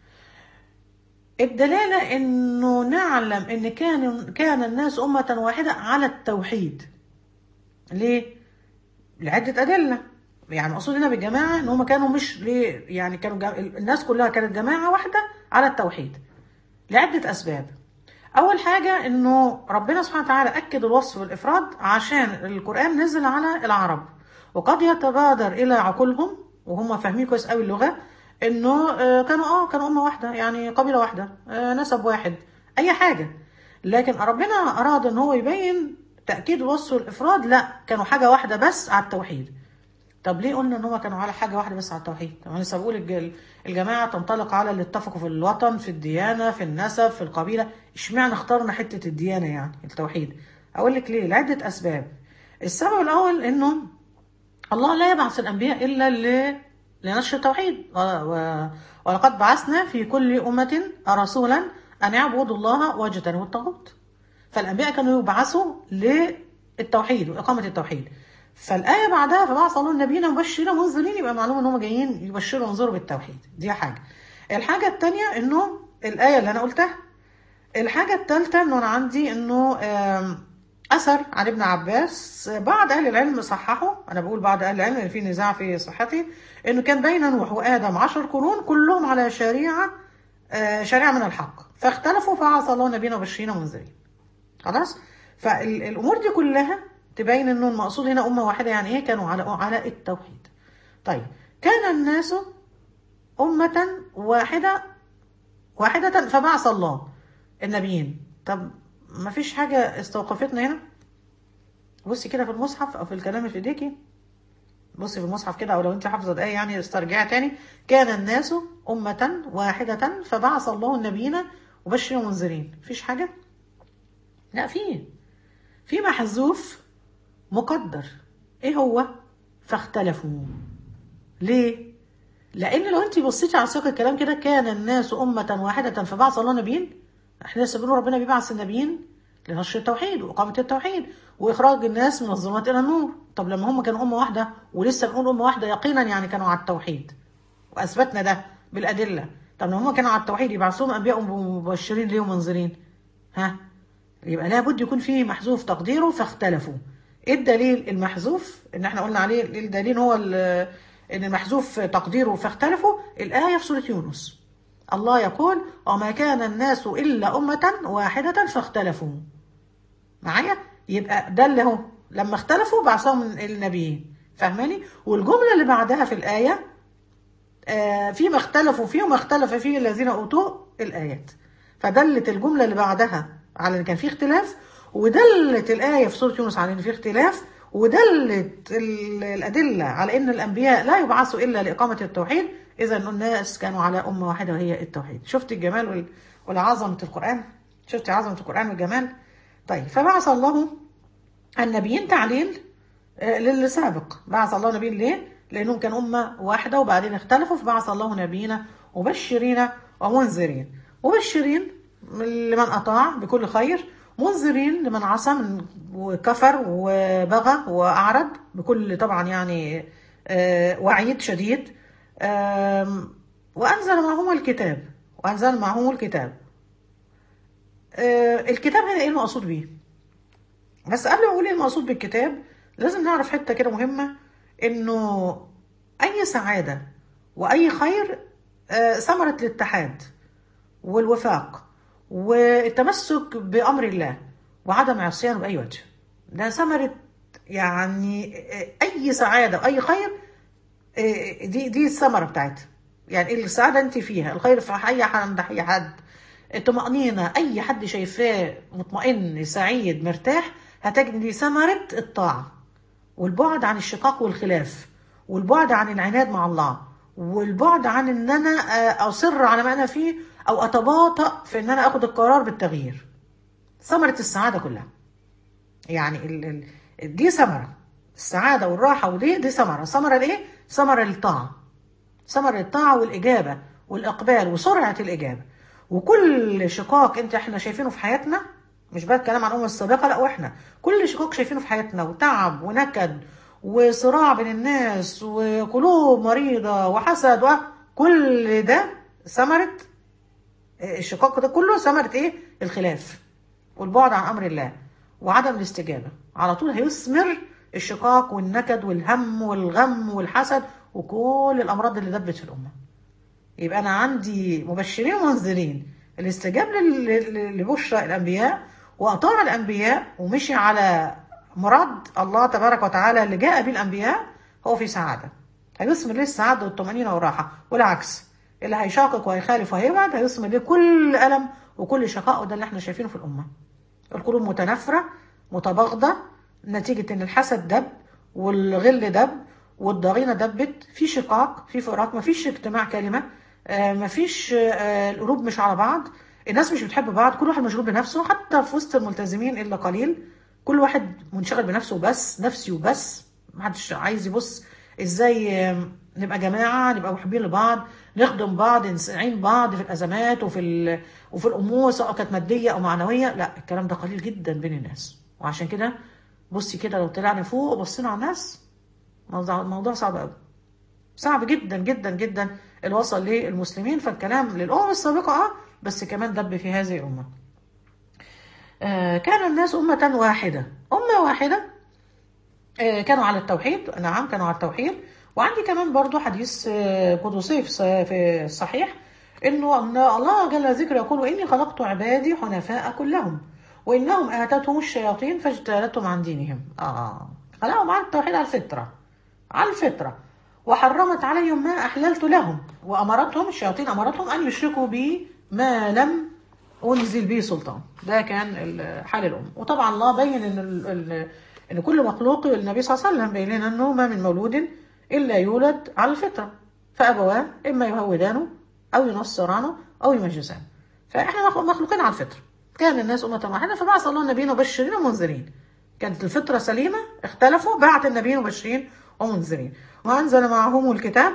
الدلالة إنه نعلم إن كان كان الناس أمة واحدة على التوحيد ليه؟ لعدة أدلة يعني مقصود هنا بالجماعة إن هم كانوا مش ليه يعني كانوا جا... الناس كلها كانت جماعة واحدة على التوحيد لعدة أسباب أول حاجة إنه ربنا سبحانه وتعالى أكد الوصف بالإفراد عشان القرآن نزل على العرب وقد يتبادر إلى عقولهم وهم فاهمين كويس قوي اللغة إنه آه، كانوا آه كانوا أمة واحدة يعني قبيلة واحدة آه، نسب واحد أي حاجة لكن ربنا أراد إن هو يبين تأكيد الوصف والإفراد لا كانوا حاجة واحدة بس على التوحيد طب ليه قلنا ان هم كانوا على حاجه واحده بس على التوحيد؟ طب انا لسه بقول الج- الجماعه تنطلق على اللي اتفقوا في الوطن في الديانه في النسب في القبيله، اشمعنى اخترنا حته الديانه يعني التوحيد؟ اقول لك ليه؟ لعده اسباب. السبب الاول انه الله لا يبعث الانبياء الا ل... لنشر التوحيد و... و... ولقد بعثنا في كل امه رسولا ان يعبدوا الله واجتنبوا الطاغوت. فالانبياء كانوا يبعثوا للتوحيد واقامه التوحيد. فالآية بعدها فبعث الله النبيين مبشرين ومنذرين يبقى معلوم ان هم جايين يبشروا وينذروا بالتوحيد دي حاجة الحاجة التانية انه الآية اللي انا قلتها الحاجة التالتة انه انا عندي انه آم، اثر عن ابن عباس بعض اهل العلم صححوا انا بقول بعض اهل العلم لان في نزاع في صحته انه كان بين نوح وادم عشر قرون كلهم على شريعة آه، شريعة من الحق فاختلفوا فبعث الله نبينا مبشرين ومنذرين خلاص فالامور دي كلها تبين انه المقصود هنا امه واحده يعني ايه كانوا على على التوحيد طيب كان الناس امه واحده واحده فبعث الله النبيين طب ما فيش حاجه استوقفتنا هنا بصي كده في المصحف او في الكلام اللي في ايديكي بصي في المصحف كده او لو انت حافظه الايه يعني استرجعي تاني كان الناس امه واحده فبعث الله النبيين مبشرين ومنذرين مفيش حاجه لا في في محذوف مقدر ايه هو فاختلفوا ليه لان لو انت بصيتي على سياق الكلام كده كان الناس امه واحده فبعث الله نبيين احنا لسه بنقول ربنا بيبعث النبيين لنشر التوحيد واقامه التوحيد واخراج الناس من الظلمات الى النور طب لما هم كانوا امه واحده ولسه بنقول امه واحده يقينا يعني كانوا على التوحيد واثبتنا ده بالادله طب لما هم كانوا على التوحيد يبعثوهم انبياء مبشرين ليه ومنذرين ها يبقى لابد يكون فيه محذوف تقديره فاختلفوا ايه الدليل المحذوف ان احنا قلنا عليه الدليل هو ال- ان المحذوف تقديره فاختلفوا الايه في سوره يونس الله يقول وما كان الناس الا امه واحده فاختلفوا معايا يبقى ده اللي هو لما اختلفوا بعثهم النبيين فاهماني والجمله اللي بعدها في الايه آه فيما اختلفوا فيه وما اختلف فيه الذين اوتوا الايات فدلت الجمله اللي بعدها على ان كان في اختلاف ودلت الايه في سوره يونس على ان في اختلاف ودلت ال- الادله على ان الانبياء لا يبعثوا الا لاقامه التوحيد اذا الناس كانوا على امه واحده وهي التوحيد شفت الجمال وال- والعظمه القران شفت عظمه القران والجمال طيب فبعث الله النبيين تعليل آه، للي سابق بعث الله نبيين ليه؟ لأنهم كانوا أمة واحدة وبعدين اختلفوا فبعث الله نبينا مبشرين ومنذرين مبشرين لمن أطاع بكل خير منذرين لمن عصى من وكفر وبغى وأعرض بكل طبعا يعني آه، وعيد شديد آم، وأنزل معهم الكتاب وأنزل معهم الكتاب آه، الكتاب هنا إيه المقصود بيه؟ بس قبل ما اقول ايه المقصود بالكتاب لازم نعرف حته كده مهمه انه اي سعاده واي خير آه، ثمره الاتحاد والوفاق والتمسك بأمر الله وعدم عصيانه بأي وجه ده ثمرة يعني أي سعادة وأي خير إيه، دي دي الثمرة بتاعتها يعني السعادة أنت فيها الخير في أي حد أي حد الطمأنينة أي حد شايفاه مطمئن سعيد مرتاح هتجد دي ثمرة الطاعة والبعد عن الشقاق والخلاف والبعد عن العناد مع الله والبعد عن ان انا آه، اصر على ما انا فيه او اتباطأ في ان انا اخد القرار بالتغيير ثمرة السعادة كلها يعني ال ال دي ثمرة السعادة والراحة ودي دي ثمرة ثمرة لإيه؟ ثمرة للطاعة ثمرة للطاعة والإجابة والإقبال وسرعة الإجابة وكل شقاق أنت إحنا شايفينه في حياتنا مش بقى الكلام عن الأمم السابقة لا وإحنا كل شقاق شايفينه في حياتنا وتعب ونكد وصراع بين الناس وقلوب مريضة وحسد وكل ده ثمرة الشقاق ده كله ثمرة إيه؟ الخلاف والبعد عن أمر الله وعدم الاستجابة على طول هيثمر الشقاق والنكد والهم والغم والحسد وكل الأمراض اللي دبت في الأمة يبقى أنا عندي مبشرين ومنذرين اللي استجاب لل- لل- لبشرى الأنبياء وأطاع الأنبياء ومشي على مراد الله تبارك وتعالى اللي جاء به الأنبياء هو في سعادة هيثمر ليه السعادة والطمأنينة والراحة والعكس اللي هيشاقق وهيخالف وهيبعد هيثمر ليه كل ألم وكل شقاء وده اللي احنا شايفينه في الأمة القلوب متنافرة متباغضة نتيجة إن الحسد دب والغل دب والضغينة دبت في شقاق في فراق مفيش اجتماع كلمة آه، مفيش آه، القلوب مش على بعض الناس مش بتحب بعض كل واحد مشغول بنفسه حتى في وسط الملتزمين إلا قليل كل واحد منشغل بنفسه وبس نفسي وبس محدش عايز يبص ازاي آم، نبقى جماعة نبقى محبين لبعض نخدم بعض نسعين بعض في الأزمات وفي ال... وفي الأمور سواء كانت مادية أو معنوية لا الكلام ده قليل جدا بين الناس وعشان كده بصي كده لو طلعنا فوق وبصينا على الناس موضوع موضوع صعب قوي صعب جدا جدا جدا اللي وصل للمسلمين فالكلام للأمم السابقة اه بس كمان دب في هذه الأمة آه كان الناس أمة واحدة أمة واحدة آه، كانوا على التوحيد نعم كانوا على التوحيد وعندي كمان برضو حديث آه، قدسي في الص- في الصحيح انه ان الله جل ذكره يقول اني خلقت عبادي حنفاء كلهم وانهم اتتهم الشياطين فاجتالتهم عن دينهم اه خلقهم على التوحيد على الفطره على الفطره وحرمت عليهم ما احللت لهم وامرتهم الشياطين امرتهم ان يشركوا بي ما لم انزل به سلطان ده كان ال- حال الام وطبعا الله بين ان ال- ال- ان كل مخلوق النبي صلى الله عليه وسلم بين لنا انه ما من مولود الا يولد على الفطره فابواه اما يهودانه او ينصرانه او يمجسانه فاحنا مخ- مخلوقين على الفطره كان الناس امه واحده فبعث الله النبيين مبشرين ومنذرين كانت الفطره سليمه اختلفوا بعت النبيين مبشرين ومنذرين وانزل معهم الكتاب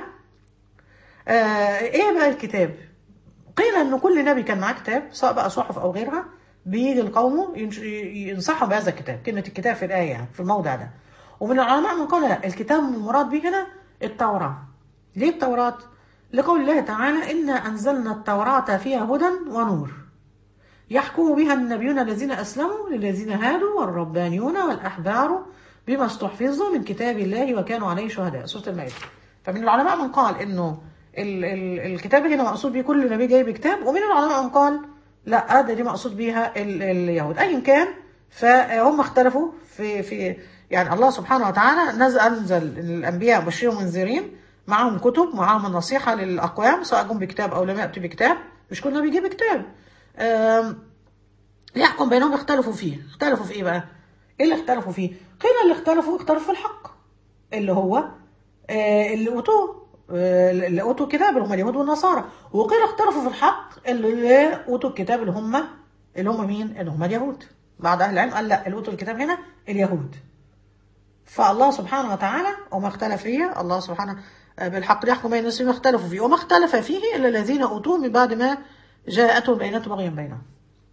آه ايه بقى الكتاب قيل ان كل نبي كان معاه كتاب سواء بقى صحف او غيرها بيجي لقومه ينش- ينصحهم بهذا الكتاب كلمه الكتاب في الايه يعني في الموضع ده ومن العلماء من قال لا الكتاب المراد به هنا التوراه ليه التوراه لقول الله تعالى انا انزلنا التوراه فيها هدى ونور يحكم بها النبيون الذين أسلموا للذين هادوا والربانيون والأحبار بما استحفظوا من كتاب الله وكانوا عليه شهداء سورة المائدة فمن العلماء من قال إنه ال ال الكتاب هنا مقصود به كل نبي جاي بكتاب ومن العلماء من قال لا ده دي مقصود بيها ال اليهود أيا كان فهم اختلفوا في في يعني الله سبحانه وتعالى نزل أنزل الأنبياء بشير ومنذرين معهم كتب معهم النصيحة للأقوام سواء جم بكتاب أو لم يأتوا بكتاب مش كل نبي يجيب كتاب آم، يحكم بينهم اختلفوا فيه اختلفوا في ايه بقى ايه اللي اختلفوا فيه قيل اللي اختلفوا اختلفوا في الحق اللي هو آه اللي اوتوه آه اللي اوتوا الكتاب اللي هم اليهود والنصارى وقيل اختلفوا في الحق اللي اوتوا الكتاب اللي هم اللي هم مين اللي هم اليهود بعض اهل العلم قال لا اللي اوتوا الكتاب هنا اليهود فالله سبحانه وتعالى وما اختلف فيه الله سبحانه بالحق يحكم بين الناس فيما اختلفوا فيه وما اختلف فيه الا الذين اوتوه من بعد ما جاءتهم بينات بغيا بينهم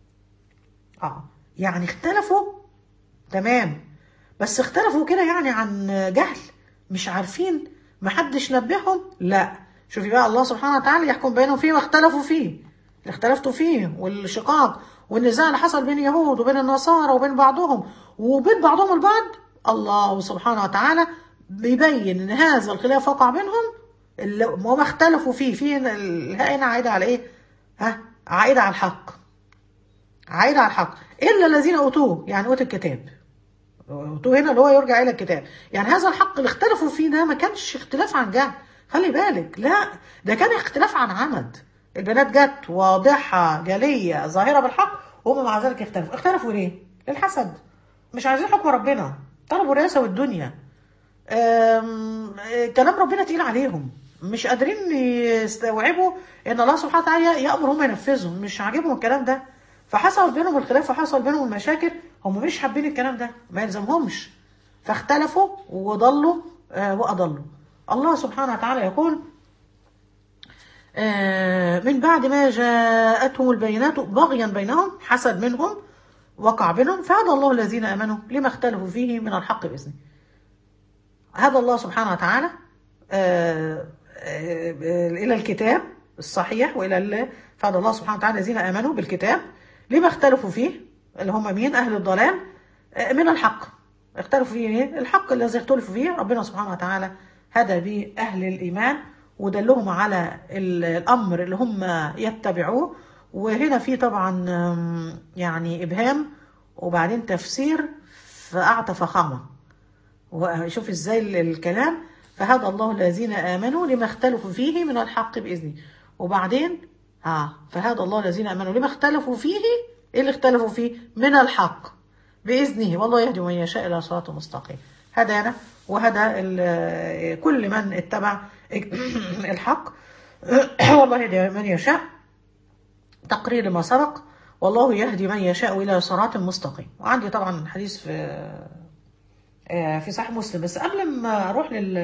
اه يعني اختلفوا تمام بس اختلفوا كده يعني عن جهل مش عارفين محدش نبههم لا شوفي بقى الله سبحانه وتعالى يحكم بينهم فيما اختلفوا فيه اللي اختلفتوا فيه والشقاق والنزاع اللي حصل بين اليهود وبين النصارى وبين بعضهم وبين بعضهم البعض الله سبحانه وتعالى بيبين ان هذا الخلاف وقع بينهم اللي وما اختلفوا فيه فيه الهاء هنا عايده على ايه؟ ها عايده على الحق عايد على الحق الا الذين اوتوه يعني اوتوا الكتاب اوتوه هنا اللي هو يرجع الى الكتاب يعني هذا الحق اللي اختلفوا فيه ده ما كانش اختلاف عن جهل خلي بالك لا ده كان اختلاف عن عمد البنات جت واضحه جليه ظاهره بالحق وهم مع ذلك اختلفوا اختلفوا ليه؟ للحسد مش عايزين حكم ربنا طلبوا الرئاسه والدنيا أم، كلام ربنا تقيل عليهم مش قادرين يستوعبوا ان الله سبحانه وتعالى يامر هم ينفذوا مش عاجبهم الكلام ده فحصل بينهم الخلاف وحصل بينهم المشاكل هم مش حابين الكلام ده ما يلزمهمش فاختلفوا وضلوا آه، واضلوا الله سبحانه وتعالى يقول آه، من بعد ما جاءتهم البينات بغيا بينهم حسد منهم وقع بينهم فهدى الله الذين امنوا لما اختلفوا فيه من الحق باذنه هدى الله سبحانه وتعالى آه، آه، آه، الى الكتاب الصحيح والى ال- فهدى الله سبحانه وتعالى الذين امنوا بالكتاب لما اختلفوا فيه اللي هم مين اهل الضلال آه، من الحق اختلفوا فيه ايه الحق الذي اختلفوا فيه ربنا سبحانه وتعالى هدى به اهل الايمان ودلهم على ال- الامر اللي هم يتبعوه وهنا في طبعا آم، يعني ابهام وبعدين تفسير فاعطى فخامه وشوف ازاي ال- الكلام فهدى الله الذين امنوا لما اختلفوا فيه من الحق باذنه وبعدين اه فهدى الله الذين امنوا لما اختلفوا فيه ايه اللي اختلفوا فيه من الحق باذنه والله يهدي من يشاء الى صراط مستقيم هدانا وهدى ال- كل من اتبع الحق والله يهدي من يشاء تقرير ما سبق والله يهدي من يشاء الى صراط مستقيم وعندي طبعا حديث في آه، في صحيح مسلم بس قبل ما اروح لل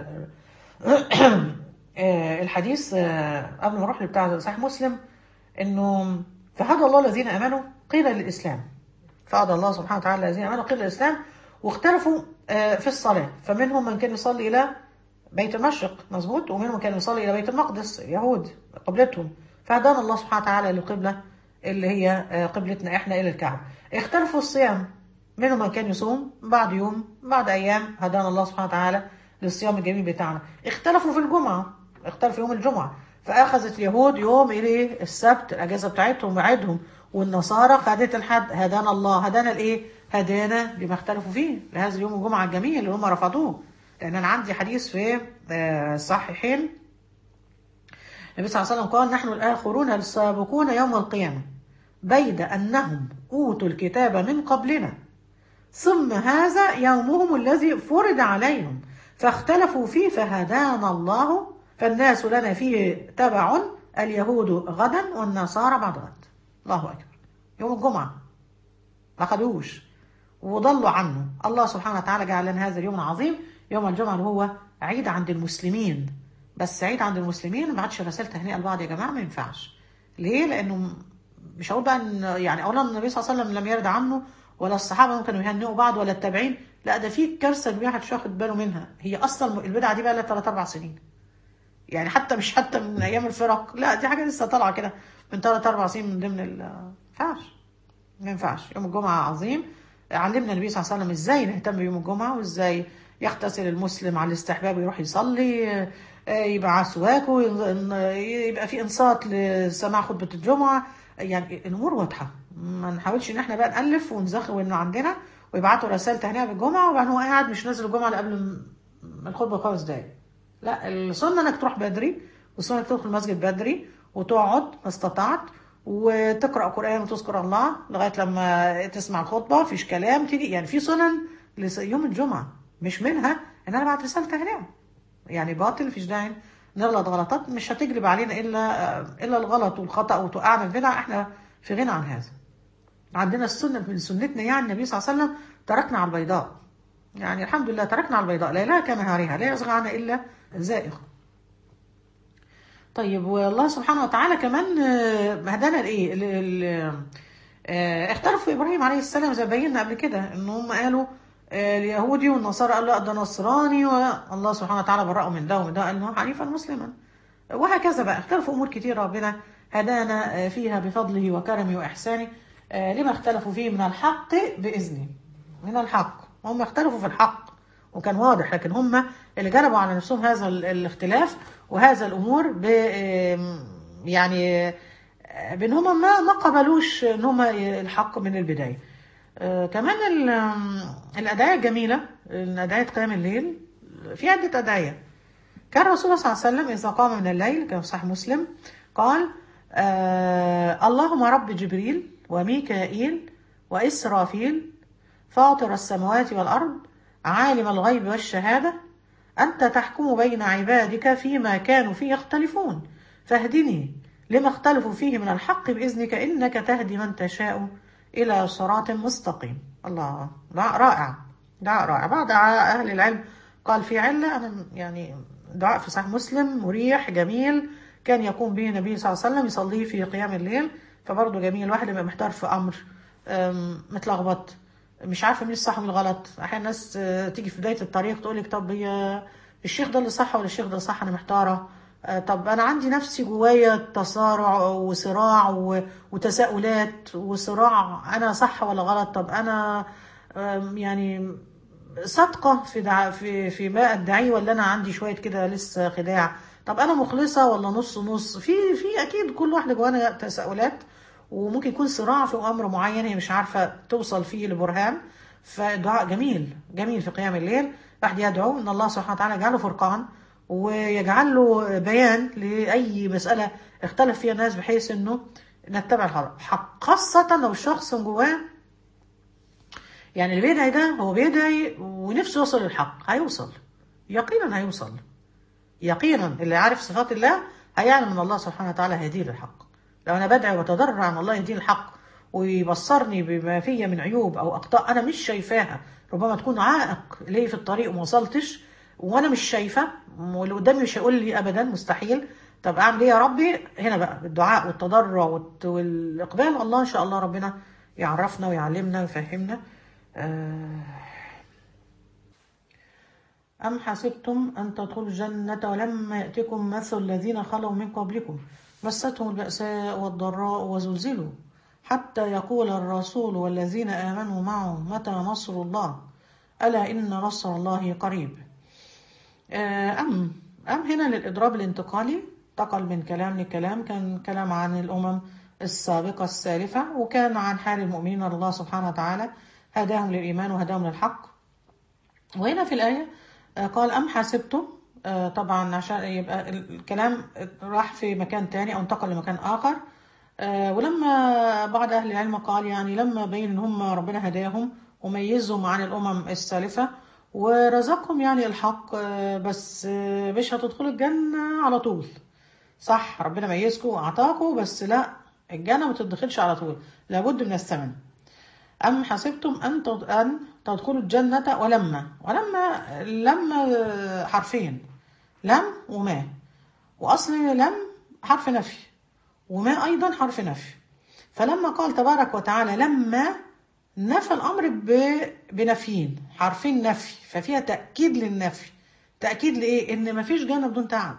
آه، الحديث آه، قبل ما اروح لبتاع صحيح مسلم انه فهدى الله الذين امنوا قيل للاسلام فهدى الله سبحانه وتعالى الذين امنوا قيل للاسلام واختلفوا آه، في الصلاه فمنهم من كان يصلي الى بيت المشرق مظبوط ومنهم كان يصلي الى بيت المقدس يهود قبلتهم فهدانا الله سبحانه وتعالى للقبله اللي هي آه، قبلتنا احنا الى الكعبه اختلفوا الصيام منهم من كان يصوم بعد يوم بعد ايام هدانا الله سبحانه وتعالى للصيام الجميل بتاعنا اختلفوا في الجمعه اختلفوا يوم الجمعه فاخذت اليهود يوم ايه السبت الاجازه بتاعتهم وعيدهم والنصارى خدت الحد هدانا الله هدانا لايه هدانا لما اختلفوا فيه لهذا اليوم الجمعه الجميل اللي هم رفضوه لان انا عندي حديث في آه، الصحيحين النبي صلى الله عليه وسلم قال نحن الآخرون السابقون يوم القيامة بيد أنهم أوتوا الكتاب من قبلنا ثم هذا يومهم الذي فرض عليهم فاختلفوا فيه فهدانا الله فالناس لنا فيه تبع اليهود غدا والنصارى بعد غد الله أكبر يوم الجمعة ما خدوش وضلوا عنه الله سبحانه وتعالى جعل لنا هذا اليوم العظيم يوم الجمعة اللي هو عيد عند المسلمين بس عيد عند المسلمين ما عادش رسالة تهنئة لبعض يا جماعة ما ينفعش ليه؟ لأنه مش هقول بقى ان يعني اولا النبي صلى الله عليه وسلم لم يرد عنه ولا الصحابه ممكن يهنئوا بعض ولا التابعين لا ده في كارثه كبيره محدش واخد باله منها هي اصلا البدعه دي بقى لها 3 4 سنين يعني حتى مش حتى من ايام الفرق لا دي حاجه لسه طالعه كده من 3 4 سنين من ضمن ال ما ينفعش ما ينفعش يوم الجمعه عظيم علمنا النبي صلى الله عليه وسلم ازاي نهتم بيوم الجمعه وازاي يغتسل المسلم على الاستحباب ويروح يصلي آه، يبقى على سواكه يبقى في انصات لسماع خطبه الجمعه يعني الامور واضحه ما نحاولش ان احنا بقى نالف ونزخ وانه عندنا ويبعتوا رسائل تهنئه بالجمعه وبعدين هو قاعد مش نازل الجمعه إلا قبل م- الخطبه بخمس دقايق لا السنه انك تروح بدري والسنه انك تدخل المسجد بدري وتقعد ما استطعت وتقرا قران وتذكر الله لغايه لما تسمع الخطبه مفيش كلام تيجي يعني في سنن لس- يوم الجمعه مش منها ان انا بعت رساله تهنئه يعني باطل مفيش داعي نغلط غلطات مش هتجلب علينا الا الا الغلط والخطا وتوقعنا في بدع احنا في غنى عن هذا عندنا السنه من سنتنا يعني النبي صلى الله عليه وسلم تركنا على البيضاء يعني الحمد لله تركنا على البيضاء ليلها كنهارها لا يزغى عنها الا زائغ طيب والله سبحانه وتعالى كمان آه، هدانا لايه ال- ال- آه، اختلفوا في ابراهيم عليه السلام زي ما بينا قبل كده ان هم قالوا آه، اليهودي والنصارى قالوا لا ده نصراني والله سبحانه وتعالى برأوا من ده ومن ده قال انه حنيفا مسلما وهكذا بقى اختلفوا امور كتير ربنا هدانا آه، فيها بفضله وكرمه واحسانه آه، لما اختلفوا فيه من الحق باذنه من الحق هم اختلفوا في الحق وكان واضح لكن هم اللي جلبوا على نفسهم هذا ال- الاختلاف وهذا الامور ب آم، يعني آه، بان هم ما ما قبلوش ان هم الحق من البدايه آه، كمان ال- آم، الادعيه الجميله ادعيه قيام الليل في عده ادعيه كان الرسول صلى الله عليه وسلم إذا قام من الليل كان في صحيح مسلم قال آه اللهم رب جبريل وميكائيل وإسرافيل فاطر السماوات والأرض عالم الغيب والشهادة أنت تحكم بين عبادك فيما كانوا فيه يختلفون فاهدني لما اختلفوا فيه من الحق بإذنك إنك تهدي من تشاء إلى صراط مستقيم الله دعاء رائع دعاء رائع بعض دعاء أهل العلم قال في علة أنا يعني دعاء في صحيح مسلم مريح جميل كان يقوم به النبي صلى الله عليه وسلم يصليه في قيام الليل فبرضه جميل الواحد يبقى محتار في أمر أم، متلخبط مش عارفه مين الصح ومين الغلط احيانا ناس آه، تيجي في بدايه الطريق تقول لك طب هي الشيخ ده اللي صح ولا الشيخ ده صح انا محتاره آه، طب انا عندي نفسي جوايا تصارع وصراع و- وتساؤلات وصراع انا صح ولا غلط طب انا آم، يعني صادقه في دع... في في ما ادعيه ولا انا عندي شويه كده لسه خداع طب انا مخلصه ولا نص نص في في اكيد كل واحده جوانا تساؤلات وممكن يكون صراع في امر معين هي مش عارفه توصل فيه لبرهان فدعاء جميل جميل في قيام الليل واحد يدعو ان الله سبحانه وتعالى يجعله فرقان ويجعل له بيان لاي مساله اختلف فيها الناس بحيث انه نتبع الحق خاصه لو الشخص من جواه يعني اللي بيدعي ده هو بيدعي ونفسه يوصل للحق هيوصل يقينا هيوصل يقينا اللي عارف صفات الله هيعلم ان الله سبحانه وتعالى هيهديه للحق لو انا بدعي واتضرع ان الله يهديني الحق ويبصرني بما فيا من عيوب او اخطاء انا مش شايفاها ربما تكون عائق ليه في الطريق وما وصلتش وانا مش شايفه واللي قدامي مش هيقول لي ابدا مستحيل طب اعمل ايه يا ربي هنا بقى بالدعاء والتضرع والت- والاقبال الله ان شاء الله ربنا يعرفنا ويعلمنا ويفهمنا آه أم حسبتم أن تدخلوا الجنة ولما يأتكم مثل الذين خلوا من قبلكم مستهم البأساء والضراء وزلزلوا حتى يقول الرسول والذين آمنوا معه متى نصر الله ألا إن نصر الله قريب آه، أم أم هنا للإضراب الانتقالي انتقل من كلام لكلام كان كلام عن الأمم السابقة السالفة وكان عن حال المؤمنين الله سبحانه وتعالى هداهم للإيمان وهداهم للحق وهنا في الآية آه، قال أم حسبتم آه، طبعا عشان يبقى الكلام راح في مكان تاني أو انتقل لمكان آخر آه، ولما بعض أهل العلم قال يعني لما بين إن هم ربنا هداهم وميزهم عن الأمم السالفة ورزقهم يعني الحق آه، بس آه، مش هتدخلوا الجنة على طول صح ربنا ميزكم وأعطاكم بس لا الجنة ما تدخلش على طول لابد من الثمن أم حسبتم أن تد- أن تدخلوا الجنة ولما ولما لما حرفين لم وما وأصل لم حرف نفي وما أيضا حرف نفي فلما قال تبارك وتعالى لما نفى الأمر ب- بنفيين حرفين نفي ففيها تأكيد للنفي تأكيد لإيه؟ إن مفيش جنة بدون تعب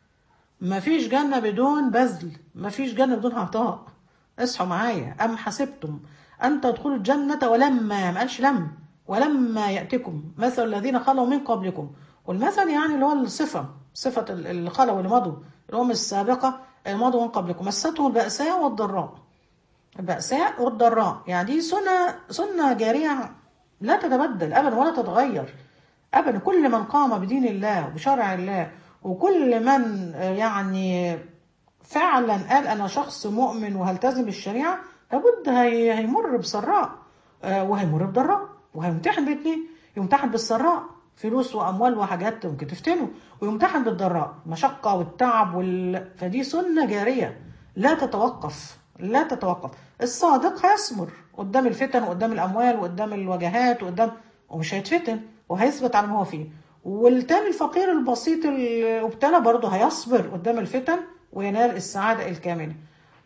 مفيش جنة بدون بذل مفيش جنة بدون عطاء اصحوا معايا أم حسبتم أن تدخلوا الجنة ولما ما قالش لم ولما يأتكم مثل الذين خلوا من قبلكم والمثل يعني اللي هو الصفة صفة ال- اللي خلوا اللي مضوا الأمم السابقة اللي مضوا من قبلكم مستهم البأساء والضراء البأساء والضراء يعني دي سنة سنة جارية لا تتبدل أبدا ولا تتغير أبدا كل من قام بدين الله وبشرع الله وكل من آه، يعني فعلا قال أنا شخص مؤمن وهلتزم بالشريعة لابد هي هيمر بسراء آه، وهيمر بضراء وهيمتحن باتنين يمتحن بالسراء فلوس وأموال وحاجات ممكن تفتنه ويمتحن بالضراء المشقة والتعب وال... فدي سنة جارية لا تتوقف لا تتوقف الصادق هيصبر قدام الفتن وقدام الأموال وقدام الوجهات وقدام ومش هيتفتن وهيثبت على ما هو فيه والتاني الفقير البسيط المبتلى برضه هيصبر قدام الفتن وينال السعادة الكاملة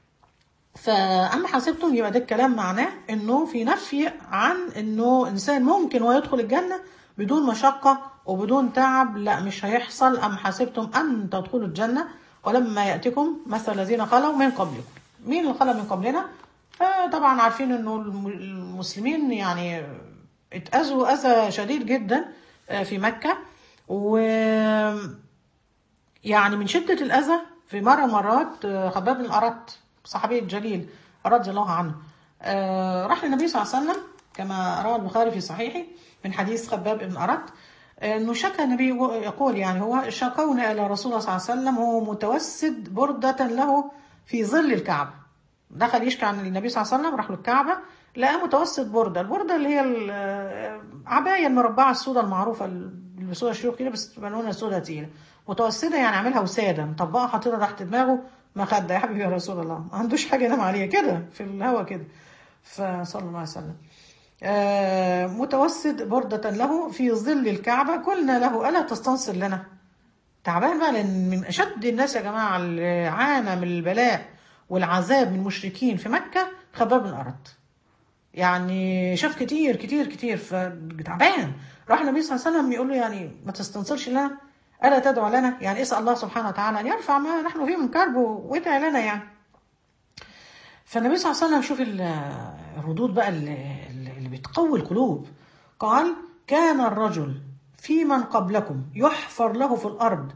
فأما حسبتم يبقى ده الكلام معناه إنه في نفي عن إنه إنسان ممكن هو يدخل الجنة بدون مشقة وبدون تعب لا مش هيحصل أم حسبتم أن تدخلوا الجنة ولما يأتكم مثل الذين خلوا من قبلكم مين اللي خلى من قبلنا؟ آه طبعا عارفين إنه الم- المسلمين يعني اتأذوا أذى شديد جدا آه، في مكة و يعني من شدة الأذى في مرة مرات آه، خباب بن الأرت صحابي الجليل رضي الله عنه آه راح للنبي صلى الله عليه وسلم كما روى البخاري في صحيحه من حديث خباب بن أرد انه شكى النبي يقول يعني هو شكونا الى رسول الله صلى الله عليه وسلم هو متوسد برده له في ظل الكعبه دخل يشكي عن النبي صلى الله عليه وسلم راح للكعبه لقى متوسد برده البرده اللي هي العبايه المربعه السوداء المعروفه اللي بيلبسوها الشيوخ كده بس تبقى لونها سوداء تقيله متوسده يعني عاملها وساده مطبقها حاططها تحت دماغه مخده يا حبيبي يا رسول الله ما عندوش حاجه ينام عليها كده في الهوا كده فصلى الله عليه وسلم آه متوسد بردة له في ظل الكعبة قلنا له ألا تستنصر لنا تعبان بقى لأن من أشد الناس يا جماعة اللي عانى من البلاء والعذاب من المشركين في مكة خباب بن أرد يعني شاف كتير كتير كتير فتعبان راح النبي صلى الله عليه وسلم يقول له يعني ما تستنصرش لنا ألا تدعو لنا يعني اسأل الله سبحانه وتعالى أن يرفع ما نحن فيه من كرب وادعي لنا يعني فالنبي صلى الله عليه وسلم شوف الردود بقى اللي, اللي بتقوي القلوب قال كان الرجل في من قبلكم يحفر له في الأرض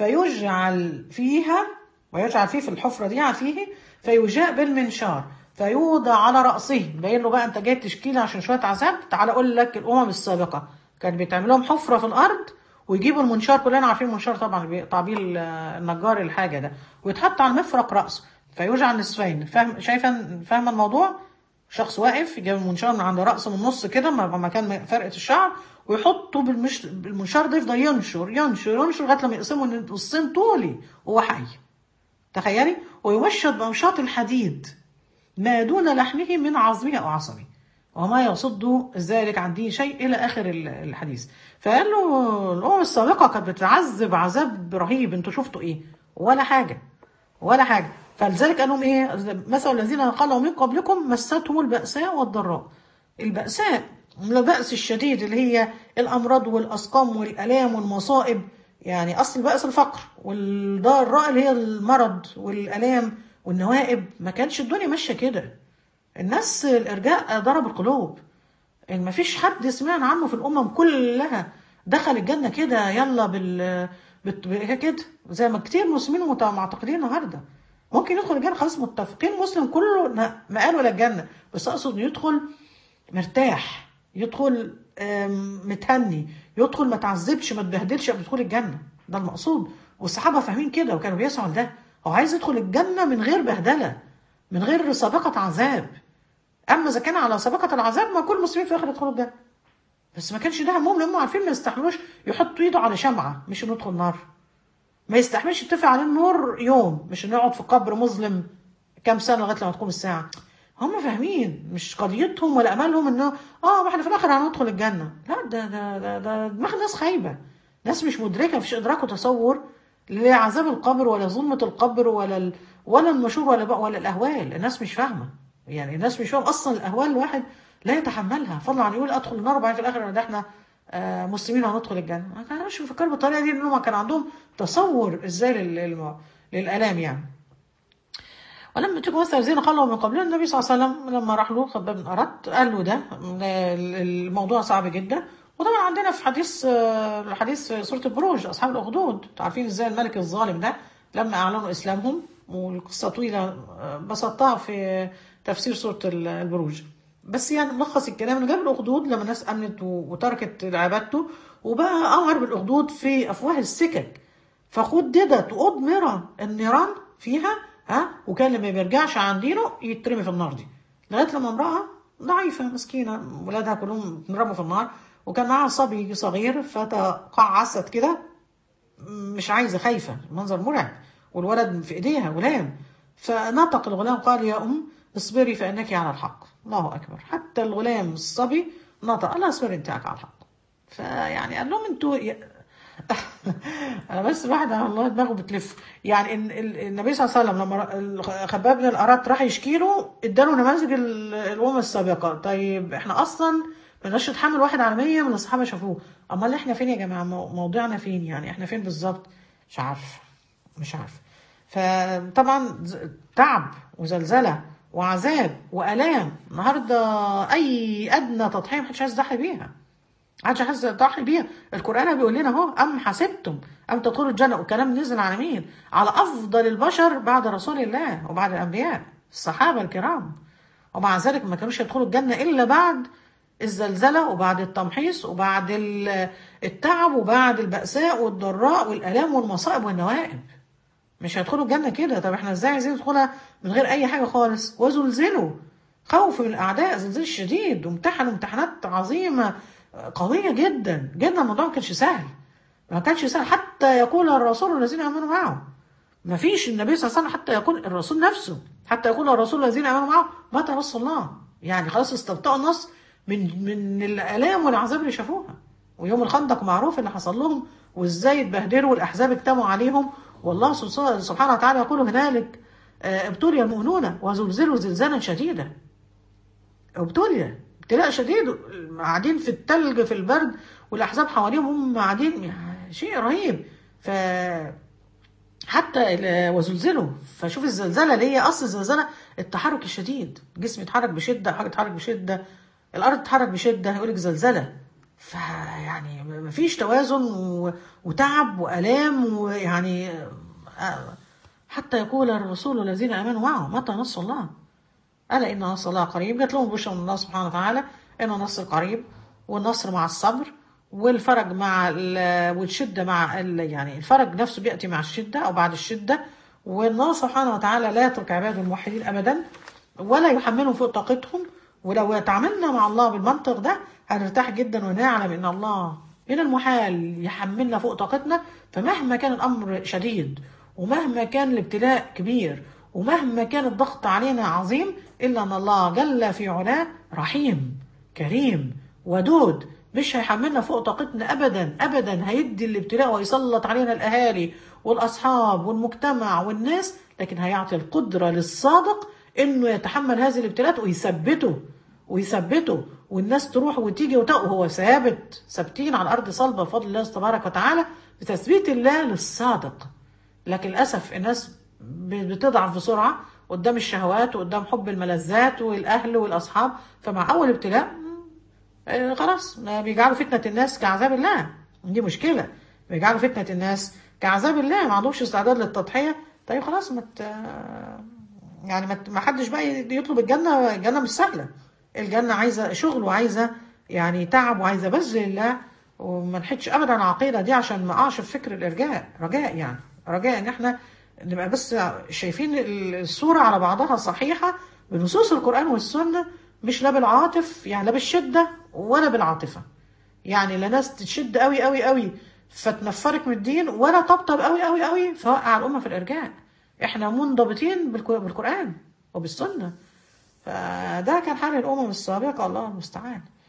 فيجعل فيها ويجعل فيه في الحفرة دي يعني فيه فيجاء بالمنشار فيوضع على رأسه باين له بقى أنت جاي تشكيل عشان شوية عذاب تعال أقول لك الأمم السابقة كان بيتعمل لهم حفرة في الأرض ويجيبوا المنشار كلنا عارفين المنشار طبعا بيقطع بيه النجار الحاجة ده ويتحط على مفرق رأسه فيوجع نصفين فاهم شايفه فاهمه الموضوع شخص واقف يجيب المنشار من عند رأسه من النص كده مكان فرقة الشعر ويحطه بالمش... بالمنشار ده يفضل ينشر ينشر ينشر لغايه لما يقسمه نصين طولي وهو حي تخيلي ويمشط بأمشاط الحديد ما دون لحمه من عظمه أو عصبه وما يصد ذلك عن دين شيء إلى آخر الحديث فقال له الأمم السابقة كانت بتعذب عذاب رهيب انتوا شفتوا إيه ولا حاجة ولا حاجة فلذلك قال لهم ايه مثل الذين قالوا من قبلكم مستهم البأساء والضراء البأساء البأس الشديد اللي هي الأمراض والأسقام والآلام والمصائب يعني أصل البأس الفقر والضراء اللي هي المرض والآلام والنوائب ما كانش الدنيا ماشية كده الناس الإرجاء ضرب القلوب ما فيش حد سمعنا عنه في الأمم كلها دخل الجنة كده يلا بال كده زي ما كتير مسلمين معتقدين النهارده ممكن يدخل الجنة خلاص متفقين مسلم كله ما قال ولا الجنة بس أقصد يدخل مرتاح يدخل متهني يدخل ما تعذبش ما تبهدلش قبل دخول الجنة ده المقصود والصحابة فاهمين كده وكانوا بيسعوا لده هو عايز يدخل الجنة من غير بهدلة من غير سابقة عذاب أما إذا كان على سابقة العذاب ما كل المسلمين في الآخر يدخلوا الجنة بس ما كانش ده همهم لأنهم عارفين ما يستحملوش يحطوا إيده على شمعة مش إنه يدخل نار ما يستحملش يتفق عليه النور يوم مش انه يقعد في قبر مظلم كام سنه لغايه لما تقوم الساعه هم فاهمين مش قضيتهم ولا املهم انه اه ما احنا في الاخر هندخل الجنه لا ده ده ده, ده دماغ ناس خايبه ناس مش مدركه مفيش ادراك وتصور لعذاب القبر ولا ظلمه القبر ولا ال... ولا النشور ولا بقى ولا الاهوال الناس مش فاهمه يعني الناس مش فاهمه اصلا الاهوال الواحد لا يتحملها فضلا عن يقول ادخل النار وبعدين في الاخر ده احنا آه مسلمين هندخل الجنه ما كانوش بيفكروا بالطريقه دي لانهم كان عندهم تصور ازاي لل... للالام يعني ولما تيجوا مثلا الذين قالوا من قبلنا النبي صلى الله عليه وسلم لما راح له خباب بن أرد قال له ده الموضوع صعب جدا وطبعا عندنا في حديث الحديث في سوره البروج اصحاب الاخدود عارفين ازاي الملك الظالم ده لما اعلنوا اسلامهم والقصه طويله بسطتها في تفسير سوره البروج بس يعني ملخص الكلام انه جاب الاخدود لما الناس امنت وتركت عبادته وبقى امر بالاخدود في افواه السكك فخددت وادمر النيران فيها ها وكان لما بيرجعش عن دينه يترمي في النار دي لغايه لما امراه ضعيفه مسكينه ولادها كلهم اترموا في النار وكان معاها صبي صغير فتقعست كده مش عايزه خايفه منظر مرعب والولد في ايديها غلام فنطق الغلام قال يا ام اصبري فانك على الحق الله اكبر حتى الغلام الصبي نطق الله اصبري انت على الحق فيعني قال لهم انتوا انا بس الواحد الله دماغه بتلف يعني إن النبي صلى الله عليه وسلم لما خباب بن الارات راح يشكي له اداله نماذج الامم السابقه طيب احنا اصلا مالناش نتحمل واحد على 100 من الصحابه شافوه امال احنا فين يا جماعه موضوعنا فين يعني احنا فين بالظبط مش عارف مش عارف فطبعا تعب وزلزله وعذاب والام النهارده اي ادنى تضحيه محدش عايز يضحي بيها محدش عايز يضحي بيها القران بيقول لنا اهو ام حسبتم ام تدخلوا الجنه والكلام نزل على مين على افضل البشر بعد رسول الله وبعد الانبياء الصحابة الكرام ومع ذلك ما كانوش يدخلوا الجنة إلا بعد الزلزلة وبعد التمحيص وبعد ال- التعب وبعد البأساء والضراء والآلام والمصائب والنوائب مش هيدخلوا الجنة كده طب احنا ازاي عايزين ندخلها من غير أي حاجة خالص وزلزلوا خوف من الأعداء زلزال شديد وامتحنوا امتحانات عظيمة قوية جدا جدا الموضوع ما كانش سهل ما كانش سهل حتى يقول الرسول الذين آمنوا معه ما فيش النبي صلى الله عليه وسلم حتى يقول الرسول نفسه حتى يقول الرسول الذين امنوا معه متى نصر الله يعني خلاص استبطأوا النصر من من الالام والعذاب اللي شافوها ويوم الخندق معروف اللي حصل لهم وازاي اتبهدلوا والاحزاب اجتمعوا عليهم والله سبحانه وتعالى يقول هنالك آه، ابتلي المؤمنون وزلزلوا زلزالا شديدا ابتلي ابتلاء شديد قاعدين في التلج في البرد والاحزاب حواليهم هم قاعدين يعني شيء رهيب ف حتى ال- وزلزلوا فشوف الزلزله اللي هي اصل الزلزله التحرك الشديد الجسم يتحرك بشده حاجه تتحرك بشده الارض تتحرك بشده يقول لك زلزله فيعني مفيش توازن و... وتعب والام ويعني آه، حتى يقول الرسول الذين امنوا معه متى نصر الله ألا إن نصر الله قريب جات لهم بشرى من الله سبحانه وتعالى إنه النصر قريب والنصر مع الصبر والفرج مع ال- والشدة مع ال- يعني الفرج نفسه بيأتي مع الشدة أو بعد الشدة والله سبحانه وتعالى لا يترك عباده الموحدين أبدا ولا يحملهم فوق طاقتهم ولو تعاملنا مع الله بالمنطق ده هنرتاح جدا ونعلم إن الله من المحال يحملنا فوق طاقتنا فمهما كان الأمر شديد ومهما كان الابتلاء كبير ومهما كان الضغط علينا عظيم إلا أن الله جل في علاه رحيم كريم ودود مش هيحملنا فوق طاقتنا أبدا أبدا هيدي الابتلاء ويسلط علينا الأهالي والأصحاب والمجتمع والناس لكن هيعطي القدرة للصادق إنه يتحمل هذه الابتلاءات ويثبته ويثبته والناس تروح وتيجي وتق وهو ثابت ثابتين على الأرض صلبة بفضل الله تبارك وتعالى بتثبيت الله للصادق لكن للأسف الناس بتضعف بسرعة قدام الشهوات وقدام حب الملذات والأهل والأصحاب فمع أول ابتلاء آه، خلاص ما بيجعلوا فتنة الناس كعذاب الله دي مشكلة بيجعلوا فتنة الناس كعذاب الله ما عندهمش استعداد للتضحية طيب خلاص ما مت... يعني ما ما حدش بقى يطلب الجنة الجنة مش سهلة الجنة عايزة شغل وعايزة يعني تعب وعايزة بذل لله وما نحدش ابدا على العقيدة دي عشان ما اقعش في فكر الارجاء رجاء يعني رجاء ان احنا نبقى بس شايفين الصورة على بعضها صحيحة بنصوص القرآن والسنة مش لا بالعاطف يعني لا بالشدة ولا بالعاطفة يعني لا ناس تشد قوي قوي قوي فتنفرك من الدين ولا تبطل قوي قوي قوي فوقع الأمة في الإرجاء احنا منضبطين بالك- بالقرآن وبالسنة فده كان حال الأمم السابقة الله المستعان